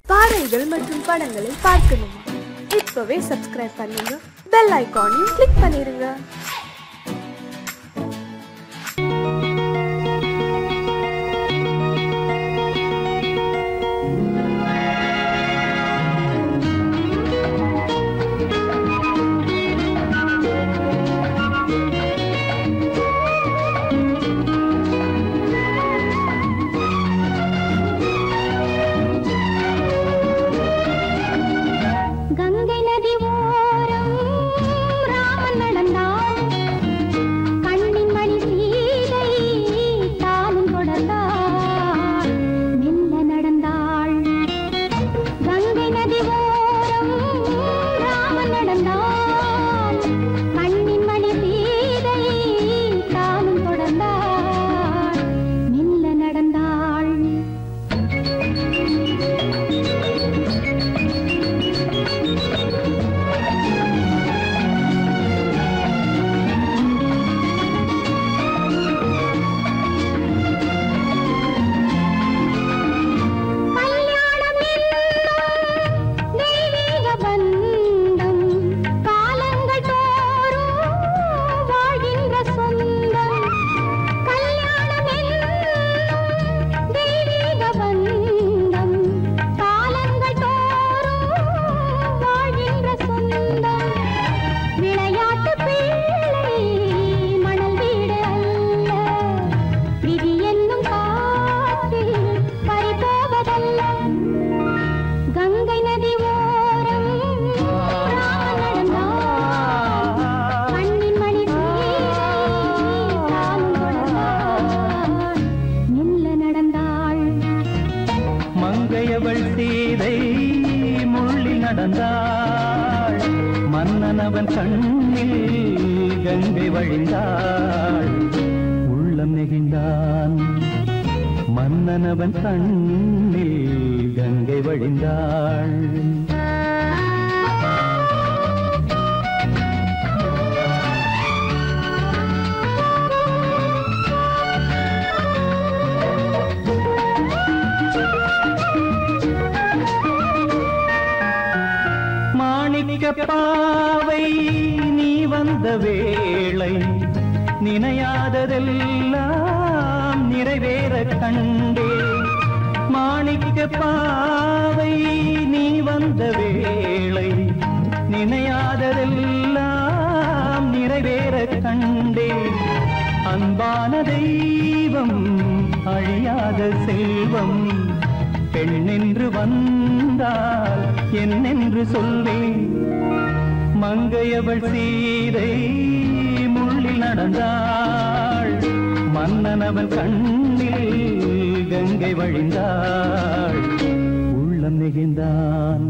பாடல்கள் மற்றும் படங்களை பார்க்கணுமா இப்பவே சப்ஸ்கிரைப் பண்ணுங்க பெல் ஐகானையும் கிளிக் பண்ணிருங்க கங்கை நதி ஓரம் ராமன் நடந்தான் கண்ணின் மணி சீதை தானும் தொடர்ந்தாள் மெல்ல நடந்தாள் கங்கை நதி ஓரம் ராமன் நடந்தான் கண்ணின் மணி சீதை தானும் தொடர்ந்தாள் மெல்ல நடந்தாள் கல்யாணம் என்னும் தெய்வீக பந்தம் காலங்கள் தோறும் வாழ்கின்ற சொந்தம் கல்யாணம் என்னும் தெய்வீக பந்தம் காலங்கள் தோறும் வாழ்கின்ற சொந்தம் விளையாட்டு பிள்ளை மணல் வீடு அல்ல விதி என்னும் காற்றில் பறிபோவதல்ல கங்கை நதி ஓரம் ராமன் நடந்தான். கண்ணின் மணி சீதை தானும் தொடர்ந்தாள். மெல்ல நடந்தாள் மங்கையவள் சீதை முள்ளி நடந்தாள் மன்னனவன் கண்ணில் கங்கை வழிந்தாள் உள்ளம் நெகிழ்ந்தான் மன்னனவன் கண்ணில் கங்கை வழிந்தாள் மாணிக்க பாவை நீ வந்த வேளை நினையாததெல்லாம் நிறைவேற கண்டே மாணிக்க பாவை நீ வந்த வேளை நினையாததெல்லாம் நிறைவேற கண்டே அன்பான தெய்வம் அழியாத செல்வம் பெண்ணென்று வந்தால் என்னென்று சொல்வேன் மங்கையவள் சீதை முள்ளில் நடந்தாள் மன்னனவன் கண்ணில் கங்கை வழிந்தாள் உள்ளம் நெகிழ்ந்தான்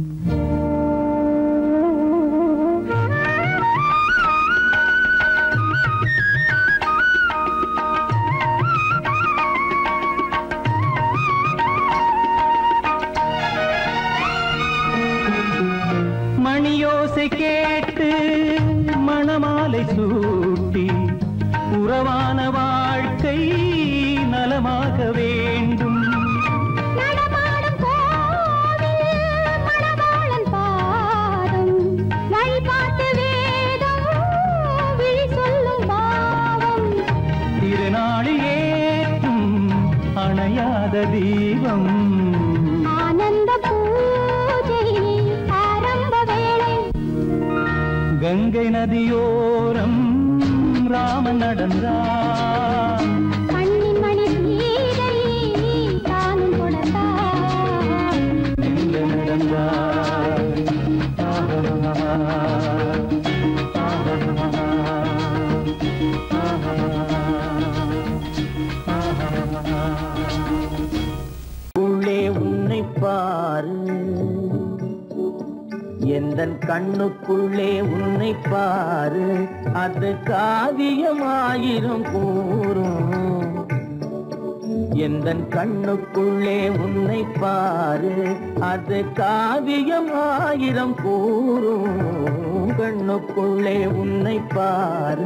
மணியோசை கேட்டு மணமாலை சூட்டி உறவான வாழ்க்கை நலமாக வேண்டும் நடமாடும் கோவில் மணவாளன் பாதம் வழிபாட்டு வேதம் விழி சொல்லும் பாவம் திருநாளில் ஏற்றும் அணையாத தீபம் ஆனந்த பூஜை ஆரம்ப வேளை கங்கை நதியோரம் ராமன் நடந்தான் கண்ணின் மணி சீதை தானும் தொடர்ந்தாள் மெல்ல நடந்தாள் உள்ளே உன்னை பாரு எந்தன் கண்ணுக்குள்ளே உன்னை பாரு அது காவியமாயிரும் கூறும் எந்தன் கண்ணுக்குள்ளே உன்னை பாரு அது காவியம் ஆயிரம் கூறும் கண்ணுக்குள்ளே உன்னை பாரு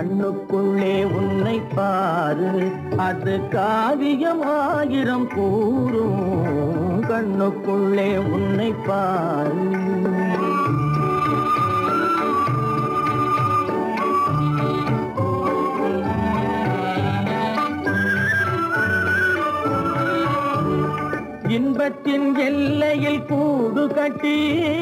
கண்ணுக்குள்ளே உன்னை பாரு அது காவியம் ஆயிரம் கூறும் கண்ணுக்குள்ளே உன்னை பாரு இன்பத்தின் எல்லையில் கூடு கட்டி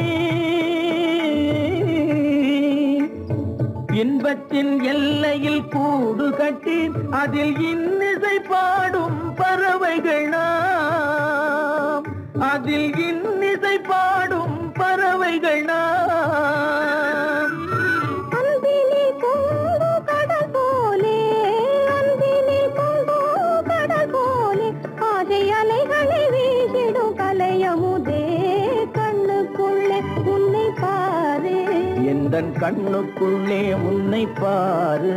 இன்பத்தின் எல்லையில் கூடு கட்டி அதில் இன்னிசை பாடும் பறவைகள் நாம் அதில் இன்னிசை பாடும் பறவைகள் நாம் அன்பிலே பொங்கு கடல் போலே அன்பிலே பொங்கு கடல் போலே ஆசை அலைகளை வீசிடும் கலையமுதே கண்ணுக்குள்ளே உன்னை பாரு எந்தன் கண்ணுக்குள்ளே உன்னை பாரு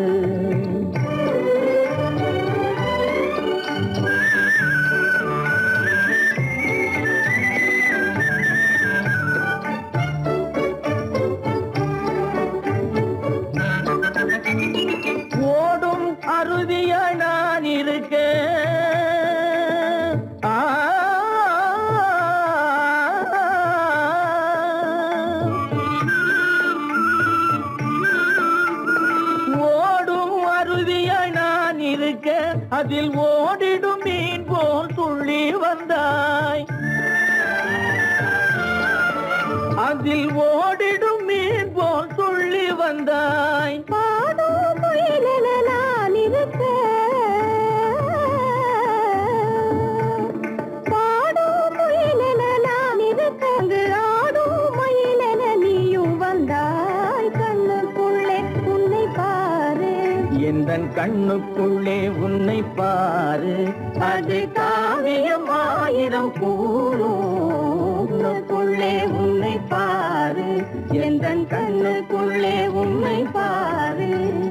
ஓடும் அருவியாய் நான் இருக்க ஆ ஓடும் அருவியாய் நான் இருக்க அதில் ஓடிடும் மீன் போல் துள்ளி வந்தாய் அதில் ஓடிடும் மீன் போல் துள்ளி வந்தாய் பாடும் குயிலென நான் இருக்க பாடும் குயிலென நான் இருக்க அங்கு ஆடும் மயிலென நீயும் வந்தாய் கண்ணுக்குள்ளே உன்னை பாரு எந்தன் கண்ணுக்குள்ளே உன்னை பாரு அது காவியம் ஆயிரம் கூறுக்குள்ளே உன்னை பாரு எந்தன் கண்ணுக்குள்ளே உன்னை பாரு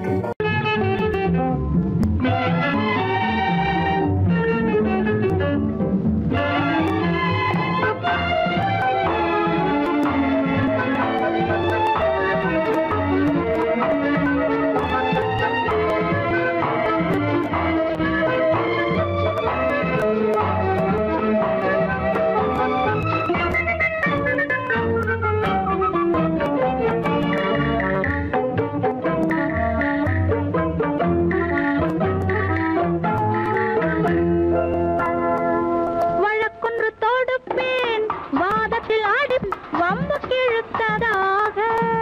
வழக்கொன்று தொடுப்பேன் வாதத்தில் ஆடி வம்பு கிழுத்ததாக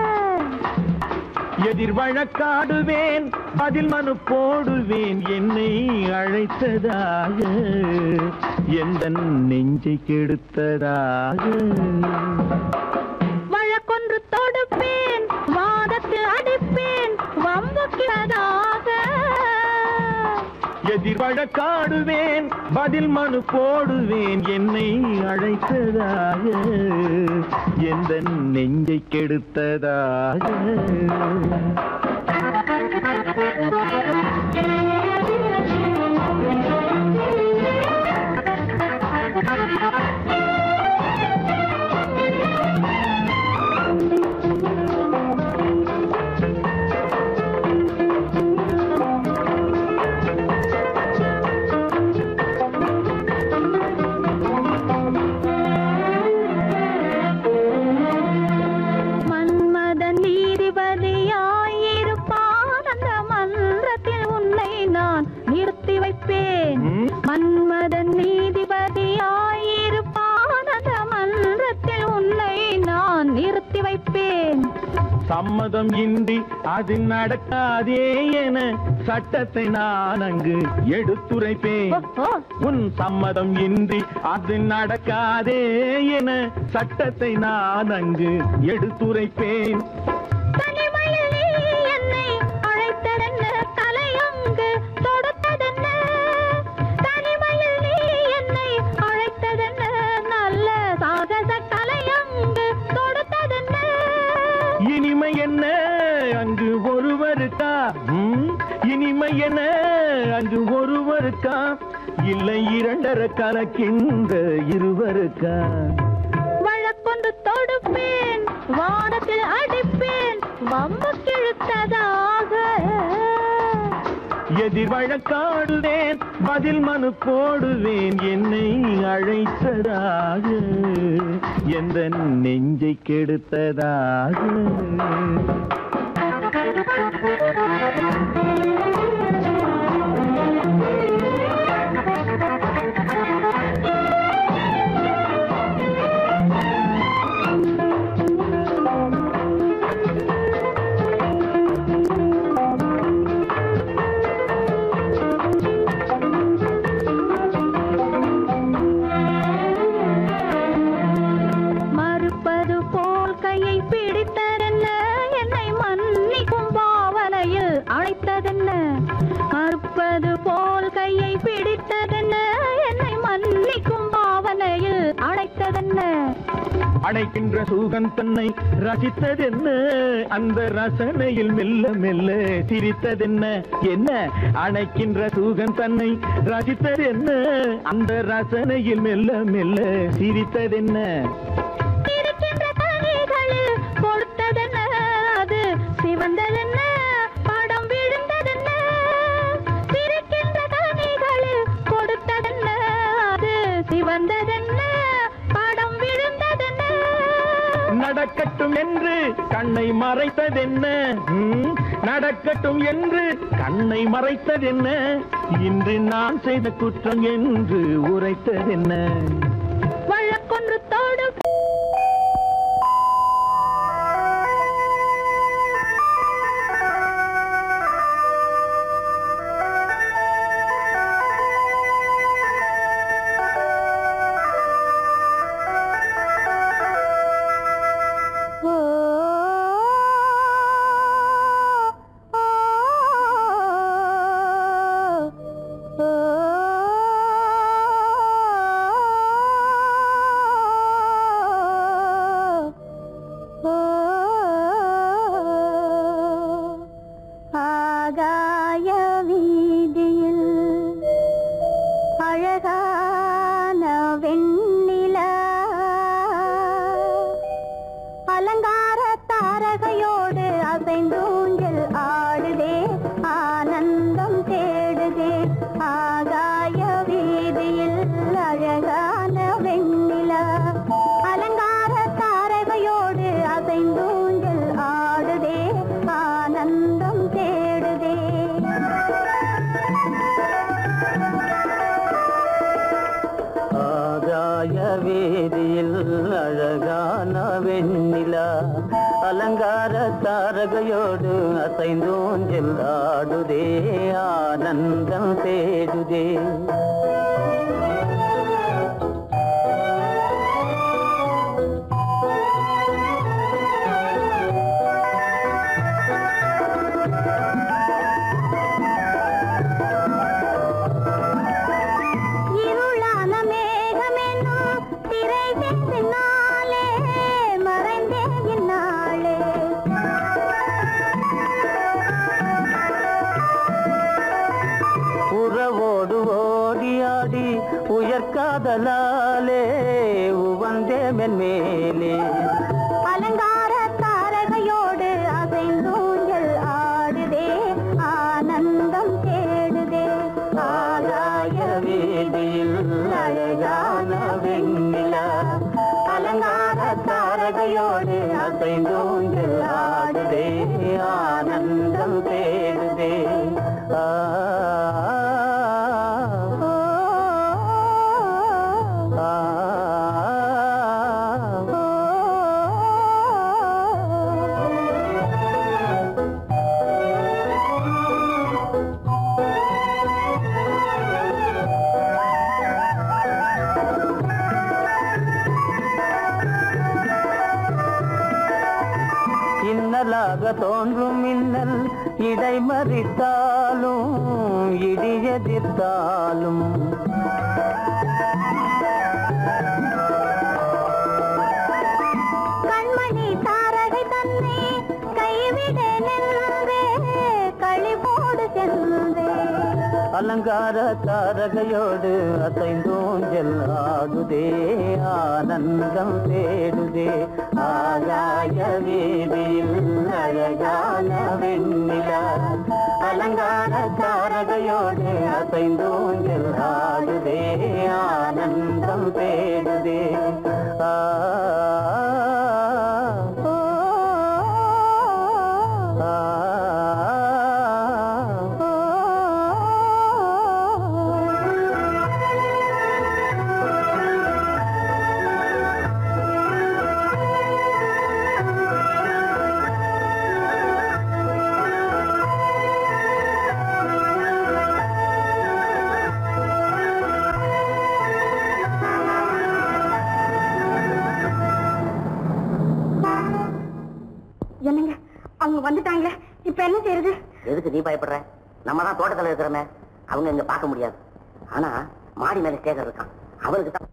எதிர் வழக்காடுவேன் அதில் மனு போடுவேன் என்னை அழைத்ததாக எந்த நெஞ்சை கெடுத்ததாக வழக்கொன்று தொடுப்பேன் வாதத்தில் அடிப்பேன் வம்பு கிழதாக எதிர் வழக்காடுவேன் பதில் மனு போடுவேன் என்னை அழைத்ததாக எந்த நெஞ்சை கெடுத்ததாக மன்மத நீதிபதியாயிருப்பான் அந்த மன்றத்தில் உன்னை நான் நிறுத்தி வைப்பேன் ம்? மன்மத நீதிபதியாயிருப்பான் அந்த மன்றத்தில் உன்னை நான் நிறுத்தி வைப்பேன் சம்மதம் இன்றி அது நடக்காதே என சட்டத்தை நான் அங்கு எடுத்துரைப்பேன் ஓஹோ, உன் சம்மதம் இன்றி அது நடக்காதே என சட்டத்தை நான் அங்கு எடுத்துரைப்பேன் தனிமையில் நீ என்னை அழைத்ததென்ன தலையங்கு தொடுத்ததென்ன தனிமையில் நீ என்னை அழைத்ததென்ன நல்ல சாகச தலையங்கு தொடுத்ததென்ன இனிமை என்ன அங்கு ஒருவருக்கா ம்? இனிமை என்ன அங்கு ஒருவருக்கா இல்லை இரண்டரை கலக்கின்ற இருவருக்கா வழக்கொன்று தொடுப்பேன் வானத்தில் அடிப்பேன் வம்பு கிழுத்ததாக எதிர் வழக்காடுவேன் பதில் மனு போடுவேன் என்னை அழைத்ததாக எந்த நெஞ்சை கெடுத்ததாக மறுப்பது போல் கையை பிடித்ததென்ன என்னை மன்னிக்கும் பாவனையில் அழைத்ததென்ன மறுப்பது போல் கையை பிடித்ததென்ன என்னை மன்னிக்கும் பாவனையில் அழைத்ததென்ன அடைக்கின்ற சூகன் தன்னை ரசித்ததென்ன அந்த ரசனையில் மெல்ல மெல்ல சிரித்ததென்ன என்ன அணைக்கின்ற சூகன் தன்னை ரசித்ததென்ன அந்த ரசனையில் மெல்ல மெல்ல சிரித்ததென்ன இருக்கின்ற கனிகளில் கொடுத்ததென்ன அது சிவந்ததென்ன படம் விழுந்ததென்ன இருக்கின்ற கனிகளில் கொடுத்ததென்ன அது சிவந்ததென்ன படம் விழுந்ததென்ன நடக்கட்டும் என்று கண்ணை மறைத்ததென்ன ம், நடக்கட்டும் என்று கண்ணை மறைத்ததென்ன இன்று நான் செய்த குற்றம் என்று உரைத்ததென்ன வழக்கொன்று தோடு ஓ ஓ ஆகாய வீதியில் அழகான வெண்ணிலா அலங்கார தாரகையோடு அசைந்தூஞ்சல் ஆடுதே ஆனந்தம் தேடுதே ஆகாய வீதியில் அழகான வெண்ணிலா அலங்கார தாரகையோடு அசைந்தூஞ்சல் ஆடுதே ஆனந்தம் தேடுதே ஆகாய வேதியில் அழகான வெண்ணிலா அலங்கார தாரகையோடு அசைந்தோஞ்சல் ஆடுதே ஆனந்தம் தேடுதே இருளான மேகமென்னும் திரை பின்னாலே மறைந்தே இந்நாளே உறவோடு ஓடியாடி உயர்காதலாலே உவந்தே மென்மேலே அலங்கார தாரகையோடு அசைந்தூஞ்சல் ஆடுதே ஆனந்தம் தேடுதே ஆகாய வீதியில் அழகான வெண்ணிலா அலங்கார தாரகையோடு அசைந்தூஞ்சல் ஆடுதே ஆனந்தம் தேடுதே ஆ ஓ ஆ, இன்னலாக தோன்றும் மின்னல் இடைமறித்தாலும் இடியெதிர்த்தாலும் கண்மணி தாரகை தன்னை கைவிட நின்றே களிபோடு சென்றே அலங்கார தாரகையோடு அசைந்தோஞ்சல் ஆடுதே ஆனந்தம் தேடுதே ஆகாய வீதியில் அழகான வெண்ணிலா அலங்கார தாரகையோடு அசைந்தோஞ்சல் ஆடுதே ஆனந்தம் தேடுதே ஆ என்னங்க அவங்க வந்துட்டாங்களே இப்ப என்ன செய்யறது எதுக்கு நீ பயப்படுற நம்ம தான் தோட்டத்துல இருக்கிறோமே அவங்க இங்க பார்க்க முடியாது ஆனா மாடி மேல ஸ்டேஜர் இருக்கான் அவருக்கு தான்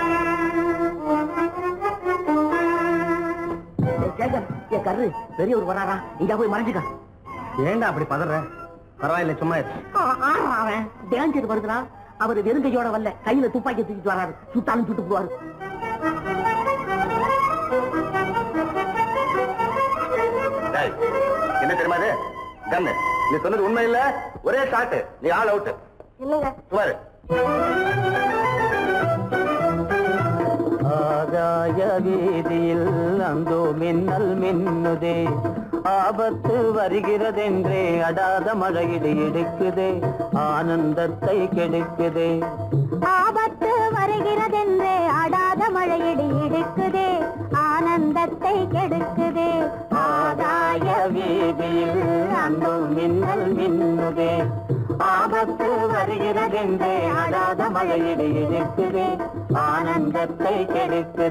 ஏய், சேகர், ஏய், கர்ரு பெரியவர் வராரா இங்க போய் மறைஞ்சுக்க ஏண்டா அப்படி பதற பரவாயில்ல சும்மா இரு. அவன் டேஞ்சர் வருதுனா அவர் வெறுங்கையோட வரல கையில துப்பாக்கி தூக்கிட்டு வராரு சுட்டாலும் சுட்டு போவாரு என்ன தெரியுமா அது கண்ணு நீ சொன்னது உண்மை இல்ல ஒரே ஷாட் நீ ஆல் அவுட் இல்லங்க சுமாரு ஆகாய வீதியில் அந்தோ மின்னல் மின்னுதே ஆபத்து வருகிறதென்றே அடாத மழையிடு இடுக்குதே ஆனந்தத்தை கெடுக்குதே ஆபத்து வருகிறதென்றே அடாத மழையிடி இடுக்குதே ஆனந்தத்தை கெடுக்குதே ஆகாய வீதியில் அந்தோ மின்னல் மின்னுதே ஆபத்து வருகிறதென்றே அடாத மழையிடு இடுக்குதே ஆனந்தத்தை கெடுக்குதே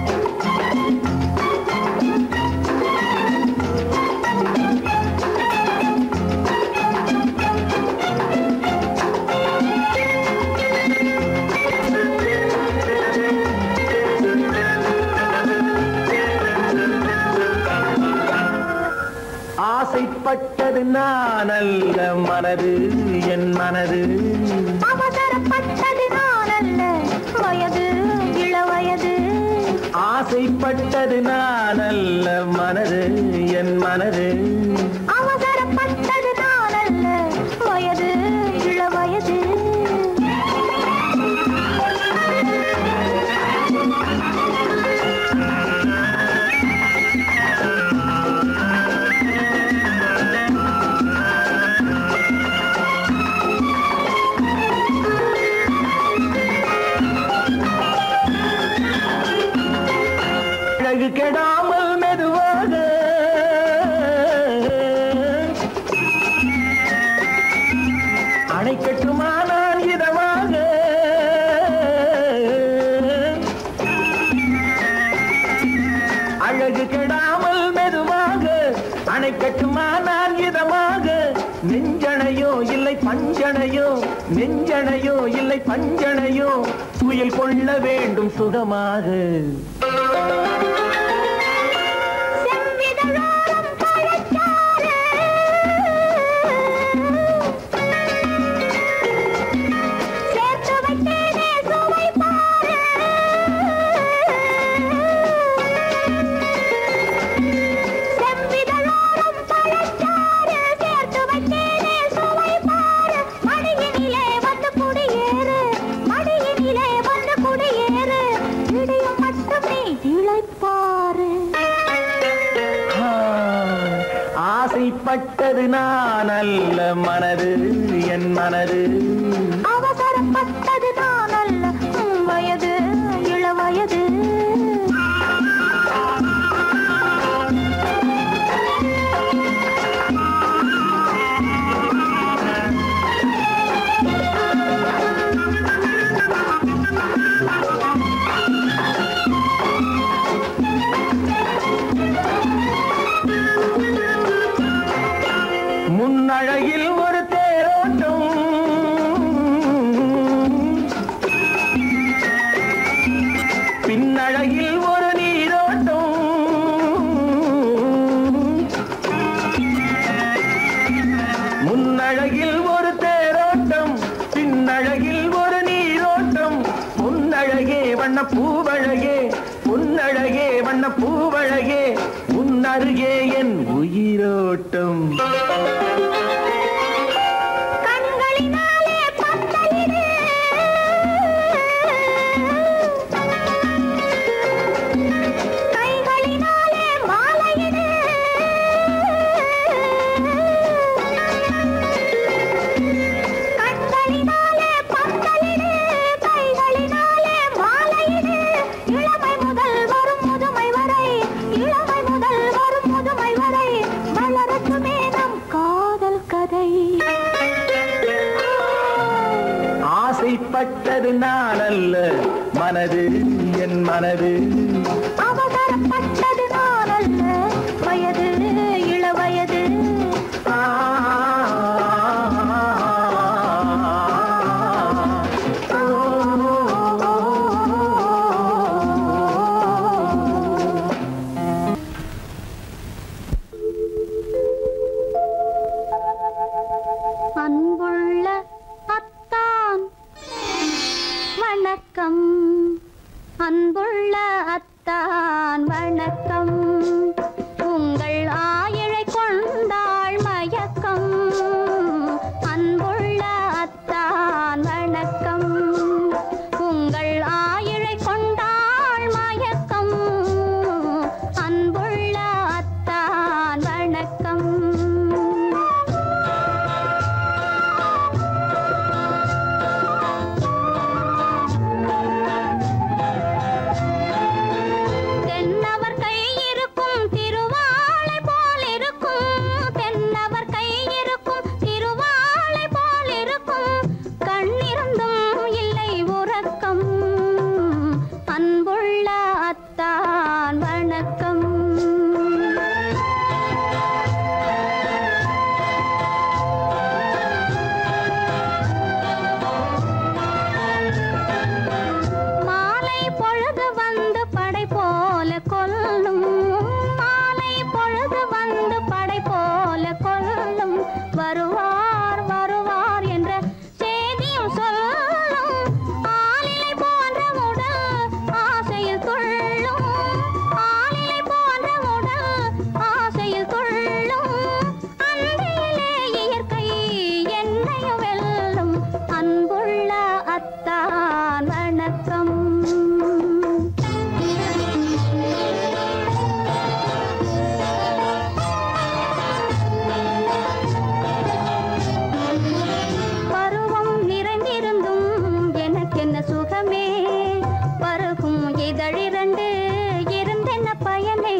ஆசைப்பட்டது நான் அல்ல மனது என் மனது அவசரப்பட்டது நான் அல்ல வயது இளவயது ஆசைப்பட்டது நான் அல்ல மனது என் மனது அவசரப்பட்டது நான் அல்ல வயது இளவயது அழகு கெடாமல் மெதுவாக அணை கட்டுமா நான் இதமாக அழகு கெடாமல் மெதுவாக அணை கட்டுமா நான் இதமாக நெஞ்சணையோ இல்லை பஞ்சணையோ நெஞ்சணையோ இல்லை பஞ்சணையோ துயில் கொள்ள வேண்டும் சுகமாக செவ்விதழோரம் பழச்சாறு சேர்த்து வைத்தேனே சுவை பாரு செவ்விதழோரம் பழச்சாறு சேர்த்து வைத்தேனே சுவை பாரு மடியினிலே வந்து குடியேறு மடியினிலே வந்து குடியேறு இடையும் மட்டும் நீ இழைப்பாரு ஆ, ஆசைப்பட்டது நான் அல்ல மனது என் மனது அவசரப்பட்டது நான் அல்ல உம் வயது இளவயது முன்னழகில் ஒரு தேரோட்டம் பூவழகே உன்னழகே வண்ண பூவழகே உன் அருகே என் உயிரோட்டம் கண்களினாலே பத்தலிடு கைகளினாலே மாலையிடு கண்களினாலே பத்தலிடு கைகளினாலே மாலையிடு இளமை முதல் வரும் முதுமை வரை இளமை முதல் வரும் முதுமை வரை வளரட்டுமே நம் காதல் கதை ஆசைப்பட்டது நான் அல்ல மனது என் மனது அவசரப்பட்டது நான் அல்ல வயது இள வயது ஆ, அன்புள்ள அத்தான் வணக்கம் அன்புள்ள அத்தான் வணக்கம் உங்கள் ஆயிழை கொண்டாள் மயக்கம் அன்புள்ள அத்தான் வணக்கம் உங்கள் ஆயிழை கொண்டாள் மயக்கம் அன்புள்ள அத்தான் வணக்கம் தென்னவர் கை இருக்கும் திருவாளை போல் இருக்கும் தென்னவர் கை இருக்கும் திருவாளை போல் இருக்கும் கண்ணிருந்தும் இல்லை உறக்கம் அன்புள்ள அத்தான் வணக்கம் மாலை பொழுது வந்து படை போல கொல்லும் மாலை பொழுது வந்து படை போல கொல்லும் வருவார் வருவார் என்ற செய்தியும் சொல்லும் ஆளிலை போன்ற உடல் ஆசையில் துள்ளும் ஆளிலை போன்ற உடல் ஆசையில் துள்ளும் அன்பிலே இயற்கை என்னையும் வெல்லும் அன்புள்ள அத்தான் வணக்கம் பருவம் நிறைந்திருந்தும் எனக்கென்ன சுகமே பருகும் இதழிரண்டு இருந்தென்ன பயனே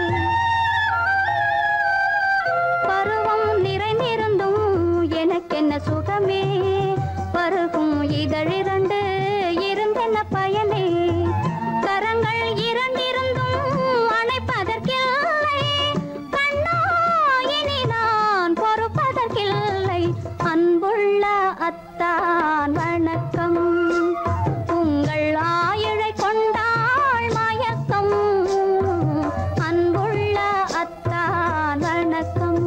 பருவம் நிறைந்திருந்தும் எனக்கென்ன சுகமே பருகும் இதழிரண்டு இருந்தென்ன பயனே கரங்கள் இரண்டிருந்தும் அணைப்பதற்கில்லை கண்ணா இனி நான் பொறுப்பதற்கில்லை அன்புள்ள அத்தான் வணக்கம் உங்கள் ஆயிழை கொண்டாள் மயக்கம் அன்புள்ள அத்தான் வணக்கம்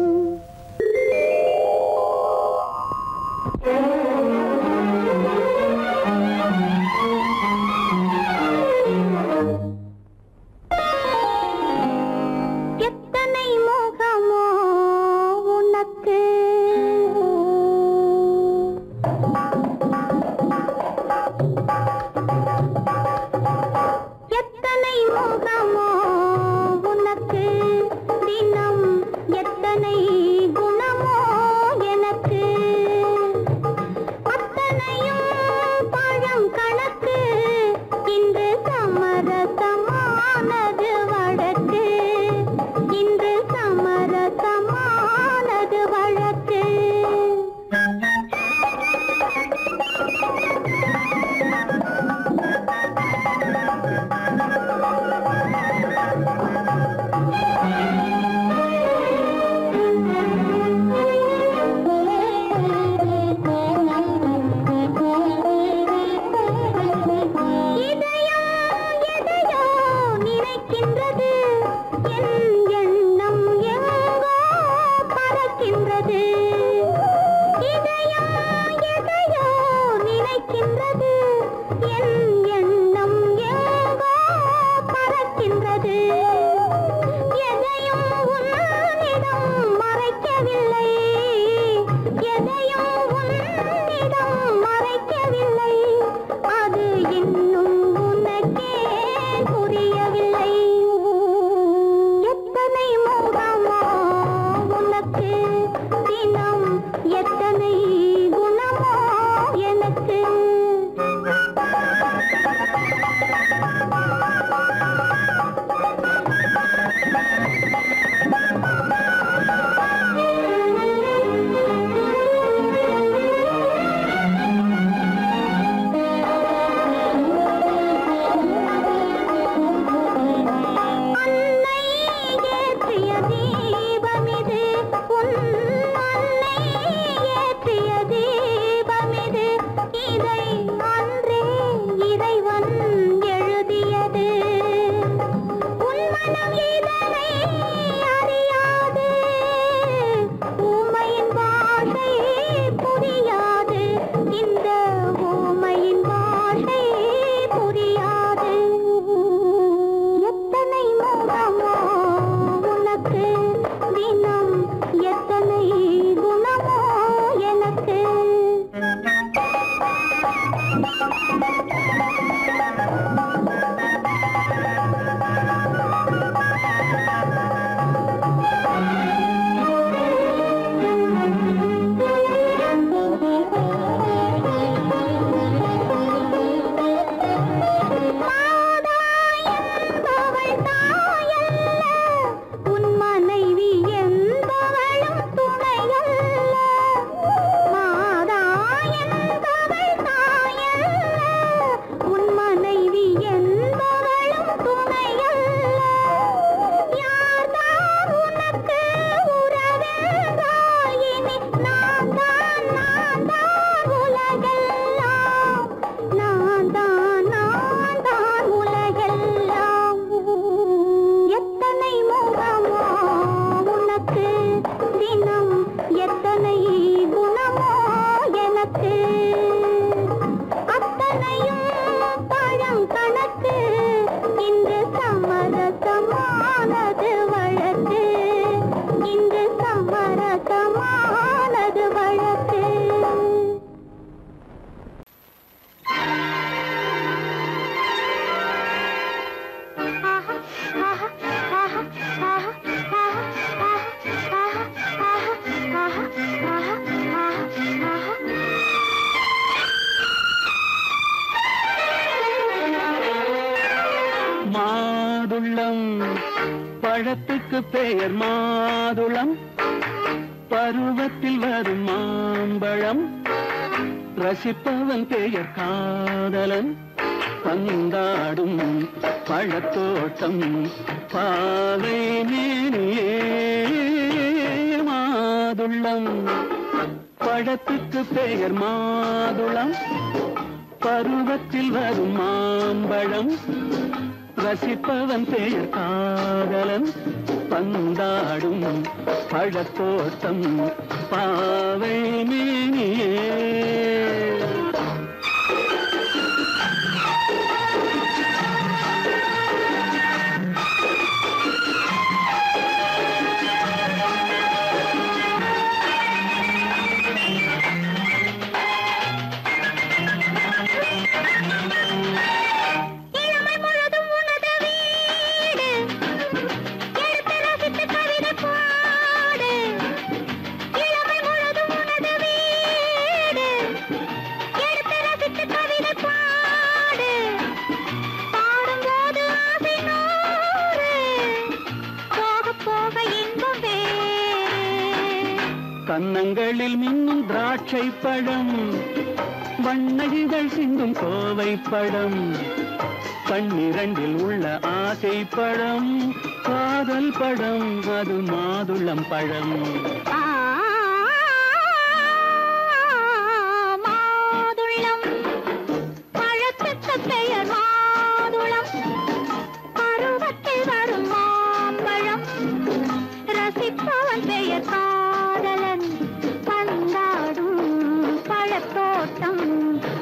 எத்தனை முகமோ உனக்கு எத்தனை முகமோ உனக்கு தினம் எத்தனை குணமோ எனக்கு அத்தனையும் பழம் கணக்கு இன்று சமரசமானது வழக்கு இன்று சமரசமானது வழக்கு இதயம் எதையோ நினைக்கின்றது என் எண்ணம் எங்கோ பறக்கின்றது இதயம் எதையோ நினைக்கின்றது என் எண்ணம் புரியாது எதையும் உன்னிடம் மறைக்கவில்லை எதையும் உன்னிடம் மறைக்கவில்லை அது இன்னும் உனக்கே புரியவில்லை எத்தனை முகமோ உனக்கு தினம் எத்தனை குணமோ எனக்கு அன்னை ஏற்றிய தீபமிது உன் அன்னை ஏற்றிய தீபமிது இதை அன்றே இறைவன் எழுதியது உன் மனம் இதனை அறியாது ஊமையின் பாஷை புரியாது இந்த ஊமையின் பாஷை புரியாது எத்தனை முகமோ உனக்கு தினம் எத்தனை குணமோ எனக்கு மாதா என்பவள் தாயல்ல உன் மனைவி என்பவளும் துணையல்ல மாதா என்பவள் தாயல்ல உன் மனைவி என்பவளும் துணையல்ல யார்தான் உனக்கு உறவென்றால் இனி நான் தான் நான் தான் உலகெல்லாம் நான் தான் நான் தான் உலகெல்லாம் எத்தனை முகமோ உனக்கு தினம் எத்தனை குணமோ எனக்கு அத்தனையும் பழம் கணக்கு இன்று சமரசமானது வழக்கு இன்று சமரசமானது வழக்கு மாதுளம் பழத்துக்கு பெயர் மாதுளம் பருவத்தில் வரும் மாம்பழம் ரசிப்பவன் பெயர் காதலன் பந்தாடும் பழத்தோட்டம் பாவை மேனியே மாதுளம் பழத்துக்கு பெயர் மாதுளம் பருவத்தில் வரும் மாம்பழம் ரசிப்பவன் பெயர் காதலன் பந்தாடும் பழத்தோட்டம் பாவை மேனியே இளமை முழுதும் உனது வீடு எடுத்து ரசித்து கவிதை பாடு இளமை முழுதும் உனது வீடு எடுத்து ரசித்து கவிதை பாடு பாடும்போது ஆசை நூறு போக போக இன்பம் வேறு கன்னங்களில் மின்னும் திராட்சை பழம் வண்ண இதழ் சிந்தும் கோவை பழம் கண்ணிரண்டில் உள்ள ஆசை பழம் காதல் பழம் அது மாதுளம் பழம் மாதுளம் பழத்துக்கு பெயர் மாதுளம் பருவத்தில் வரும் மாம்பழம் ரசிப்பவன் பெயர் காதலன் பந்தாடும் பழத்தோட்டம்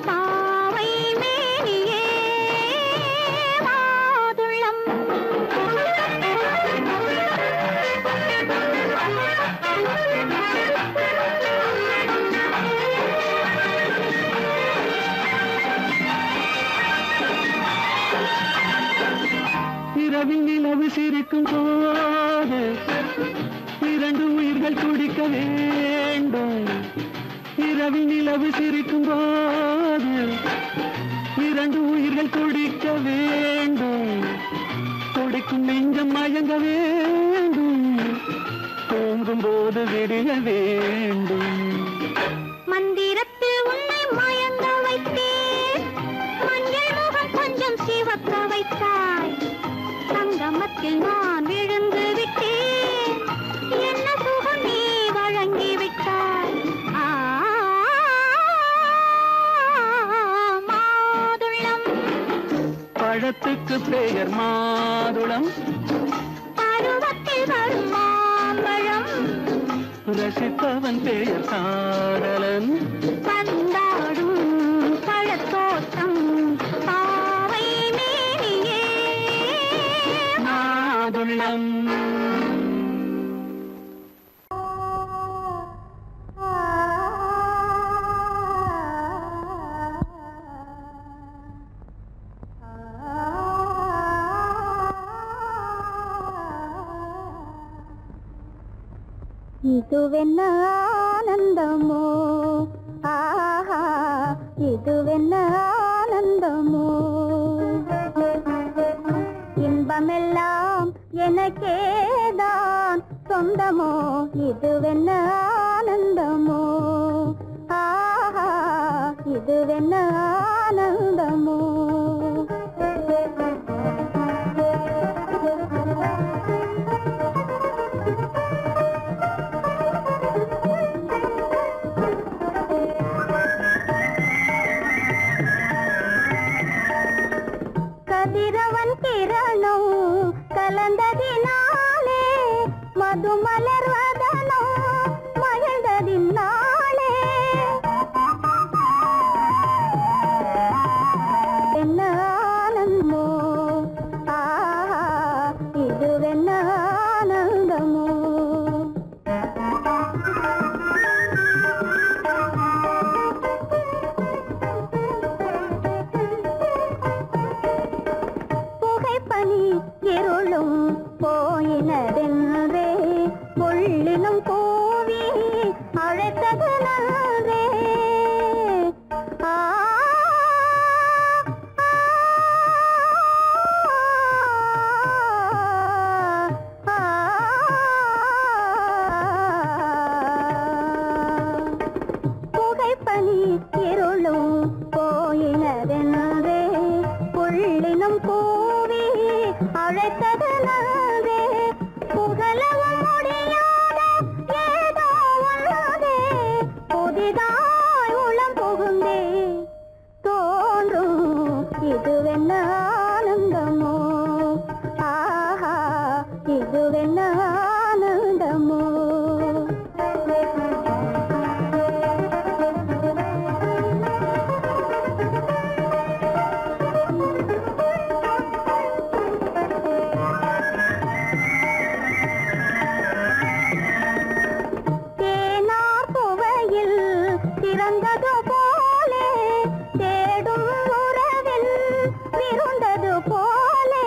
பாவை மேனியே மாதுளம் நிலவு சிரிக்கும் போது இரண்டு உயிர்கள் குடிக்க வேண்டும் இரவில் நிலவு சிரிக்கும் போது இரண்டு உயிர்கள் குடிக்க வேண்டும் துடிக்கும் நெஞ்சம் மயங்க வேண்டும் தூங்கும் போது விடிய வேண்டும் மந்திரத்தில் உன்னை மயங்க வைத்தேன் மஞ்சள் முகம் கொஞ்சம் சிவக்க வைத்தாய் சங்கமத்தில் நான் விழுந்து விட்டேன் என்ன சுகம் நீ வழங்கி விட்டாய் ஆ, மாதுளம் பழத்துக்கு பெயர் மாதுளம் பருவத்தில் வரும் மாம்பழம் ரசிப்பவன் பெயர் காதலன் பந்தாடும் பழத்தோட்டம் பாவை மேனியே மாதுளம் ಇದುವೆನ್ನ ಆನಂದಮೋ ಆಹಾ ಇದುವೆನ್ನ ஆனந்தமோ இன்பமெல்லாம் எனக்கேதான் சொந்தமோ இதுவென்ன ஆனந்தமோ ஆஹா இதுவென்ன ஆனந்தமோ கதிரவன் கிரணம் கலந்ததினாலே மது மலர்வதனோ மகிழ்ந்ததினாலே என்ன ஆனந்தமோ ஆஹா இதுவென்ன ஆனந்தமோ புகைப்பனி இருளும் போயினதென்றே புள்ளினும் கூவி அழைத்தது நன்றே ஆ, ஆ, ஆ. புகைப்பனி இருளும் போயினதென்றே புள்ளினும் கூவி அழைத்தது நன்றே புகழவும் முடியாத ஏதோ உள்ளதே புதிதாய் உளம் புகுந்தே தோன்றும் இதுவென்ன ஆனந்தமோ ஆஹா இதுவென்ன ஆனந்தமோ தேனார் புவையில் திறந்தது போலே தேடும் உறவில் விருந்தது போலே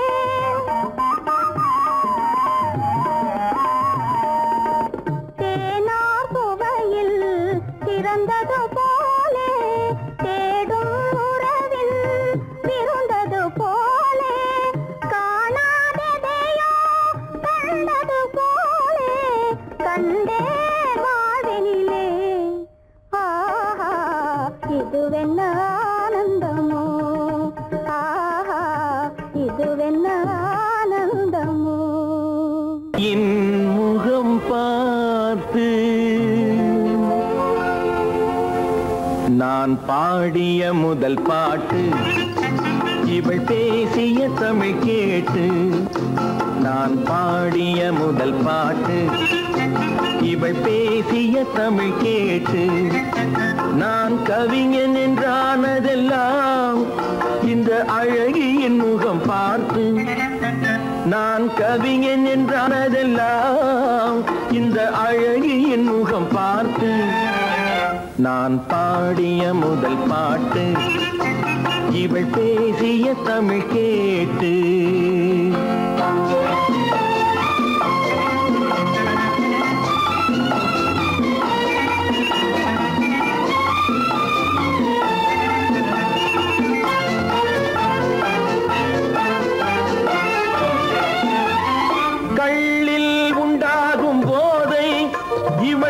தேனார் புவையில் திறந்தது போலே தேடும் உறவில் விருந்தது போலே காணாததையோ கண்டது போலே கண்டே வாழ்வினிலே ஆஹா இதுவென்ன ஆனந்தமோ ஆஹா இதுவென்ன ஆனந்தமோ என் முகம் பார்த்து நான் பாடிய முதல் பாட்டு இவள் பேசிய தமிழ் கேட்டு நான் பாடிய முதல் பாட்டு இவள் பேசிய தமிழ் கேட்டு நான் கவிஞன் என்றானதெல்லாம் இந்த அழகியின் முகம் பார்த்து நான் கவிஞன் என்றானதெல்லாம் இந்த அழகியின் முகம் பார்த்து நான் பாடிய முதல் பாட்டு இவள் பேசிய தமிழ் கேட்டு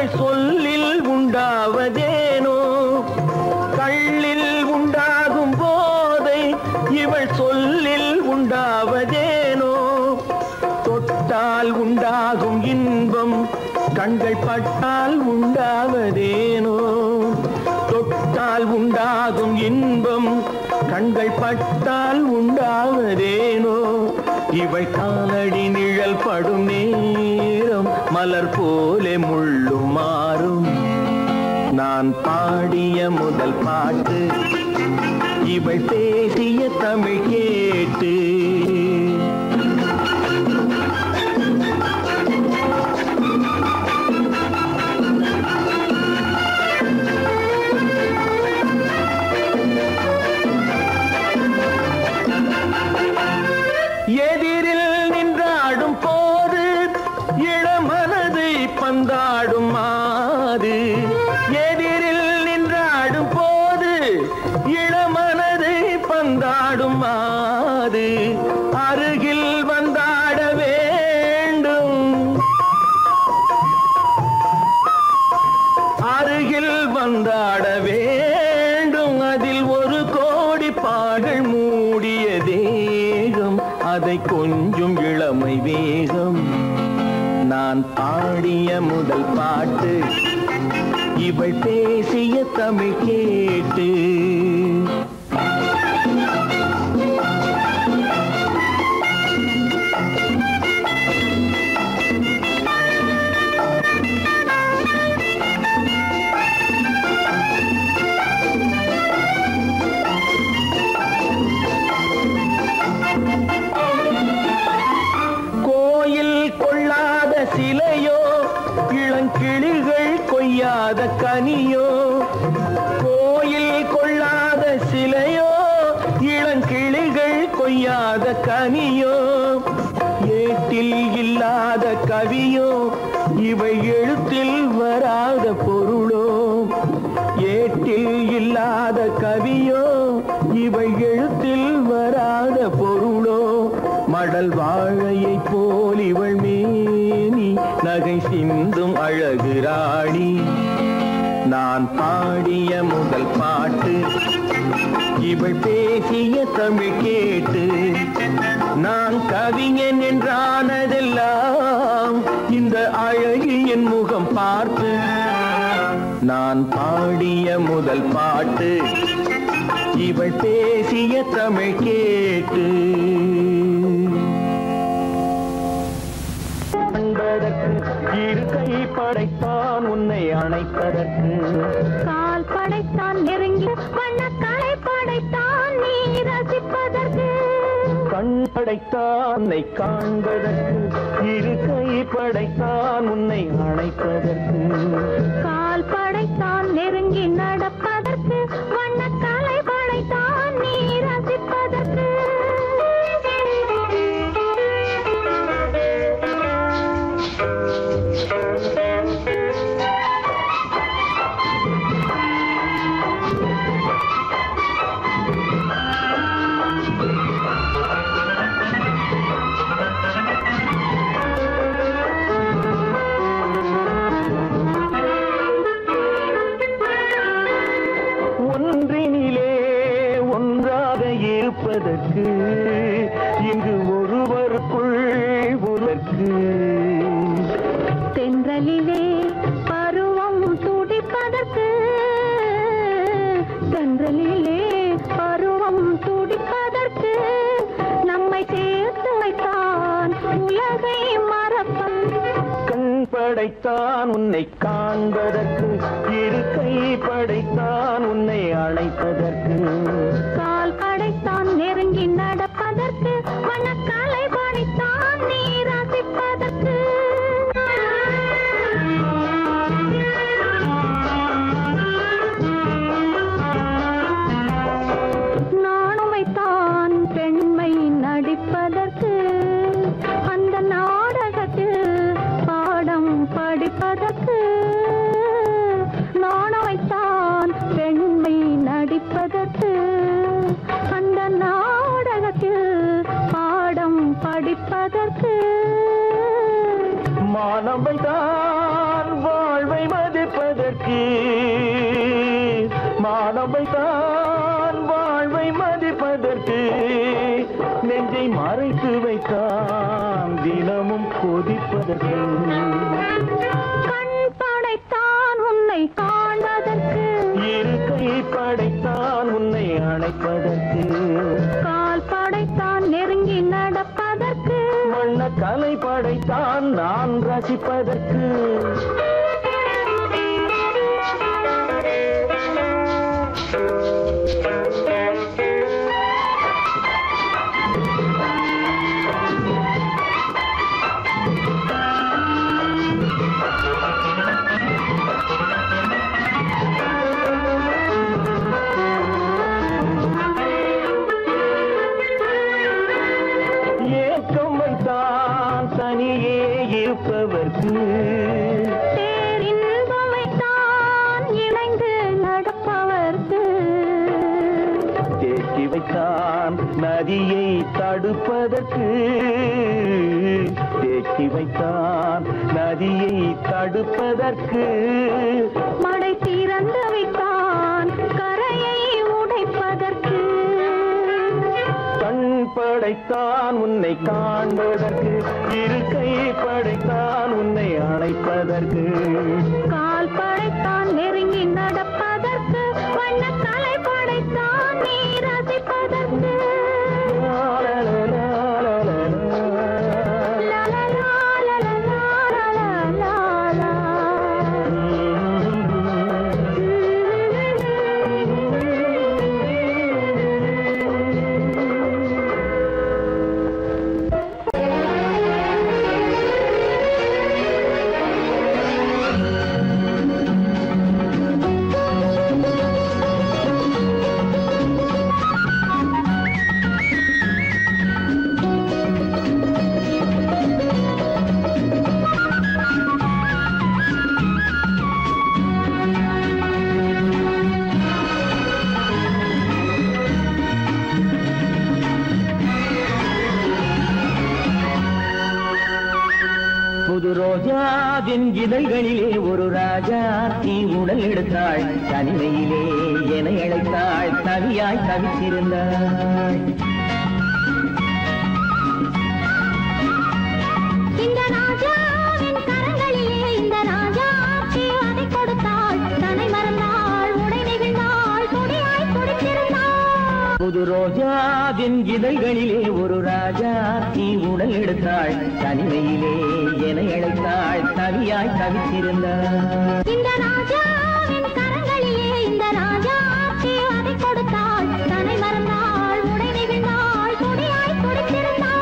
இவள் சொல்லில் உண்டாவதேனோ கள்ளில் உண்டாகும் போதை இவள் சொல்லில் உண்டாவதேனோ தொட்டால் உண்டாகும் இன்பம் கண்கள் பட்டால் உண்டாவதேனோ தொட்டால் உண்டாகும் இன்பம் கண்கள் பட்டால் உண்டாவதேனோ இவை காலடி நிழல் படும் நேரம் மலர் போலே முள்ளும் மாறும் நான் பாடிய முதல் பாட்டு இவள் பேசிய தமிழ் கேட்டு எதிரில் நின்றாடும் போது இளமனதை பந்தாடும் மாது எதிரில் நின்றாடும் போது இளமனதை பந்தாடும் மாது அருகில் வந்தாட வேண்டும் அருகில் வந்தாட வேண்டும் அதில் ஒரு கோடி பாடல் மூடிய தேகம் அதை கொஞ்சம் இளமை வேகம் நான் பாடிய முதல் பாட்டு இவள் பேசிய தமிழ் கேட்டு கோயில் கொள்ளாத சிலையோ இளங்கிளிகள் கொய்யாத கனியோ கோயில் கொள்ளாத சிலையோ இளங்கிளிகள் கொய்யாத கனியோ ஏட்டில் இல்லாத கவியோ இவை எழுத்தில் வராத பொருளோ ஏட்டில் இல்லாத கவியோ இவை எழுத்தில் வராத பொருளோ மடல் வாழையை போல் இவள் மேனி நகை சிந்தும் அழகு ராணி நான் பாடிய முதல் பாட்டு இவள் பேசிய தமிழ் கேட்டு நான் கவிஞன் என்றானதெல்லாம் இந்த அழகியின் முகம் பார்த்து நான் பாடிய முதல் பாட்டு இவள் பேசிய தமிழ் கேட்டு அன்பதற்கு இரு கை படைத்தான் உன்னை அணைப்பதற்கு கால் படைத்தான் நெருங்கி வண்ணக்காலை படைத்தான் நீ ரசிப்பதற்கு கண் படைத்தான் உன்னை காண்பதற்கு இரு கை படைத்தான் உன்னை அணைப்பதற்கு கால் படைத்தான் நெருங்கி நடப்பதற்கு வண்ணக்காலை படைத்தான் நீ ரசிப்பதற்கு ஒன்றினிலே ஒன்றாக இருப்பதற்கு இங்கு ஒருவருக்குள் உலர்க்கு தென்றலிலே பருவம் துடிப்பதற்கு தென்றலிலே பருவம் துடிப்பதற்கு நம்மை சேர்த்து வைத்தான் உலகை மறப்பன் கண் படைத்தான் உன்னை காண்பதற்கு இரு கை படைத்தான் உன்னை அழைப்பதற்கு கால் படைத்தான் நெருங்கி நடப்பதற்கு வண்ணக்காலை படைத்தான் நீ ரசிப்பதற்கு நானும் வைத்தான் பெண்மை நடிப்பதற்கு அந்த நாடகத்தில் பாடம் படிப்பதற்கு நானும் வைத்தான் பெண்மை நடிப்பதற்கு தினமும் கொதிப்பதற்கு கண் படைத்தான் உன்னை காண்பதற்கு இருக்கை படைத்தான் உன்னை அணைப்பதற்கு கால் படைத்தான் நெருங்கி நடப்பதற்கு வண்ண கலை படைத்தான் நான் ரசிப்பதற்கு ஏக்கம் வைத்தான் தனியே இருப்பவர்க்கு பேரின்பம் வைத்தான் இணைந்து நடப்பவர்க்கு தேக்கி வைத்தான் நதியை தடுப்பதற்கு தேக்கி வைத்தான் நதியை தடுப்பதற்கு மடை திறந்து வைத்தான் கரையை உடைப்பதற்கு கண் படைத்தான் உன்னை காண்பதற்கு இருக்கை படைத்தான் உன்னை அணைப்பதற்கு கால் படைத்தான் நெருங்கி நடப்பதற்கு வண்ண கலை படைத்தான் நீ ரசிப்பதற்கு லா, லா, லா, லா, லா, லா, லா, லா, லா. புது ரோஜாவின் இதழ்களிலே ஒரு ராஜா தீ உடல் எடுத்தாள் தனிமையிலே என அழைத்தாள் தவியாய் தவித்திருந்தாள் இந்த ராஜாவின் கரங்களிலே இந்த ராஜா அதை கொடுத்தாள் தன்னை மறந்தாள் உடை நெகிழ்ந்தாள் துடியாய் துடித்திருந்தாள் புது ரோஜாவின் இதழ்களிலே ஒரு ராஜா தீ உடல் எடுத்தாள் தனிமையிலே என அழைத்தாள் தவியாய் தவித்திருந்தாள் இந்த ராஜாவின் கரங்களிலே இந்த ராஜா அதை கொடுத்தாள் தன்னை மறந்தாள் உடை நெகிழ்ந்தாள் துடியாய் துடித்திருந்தாள்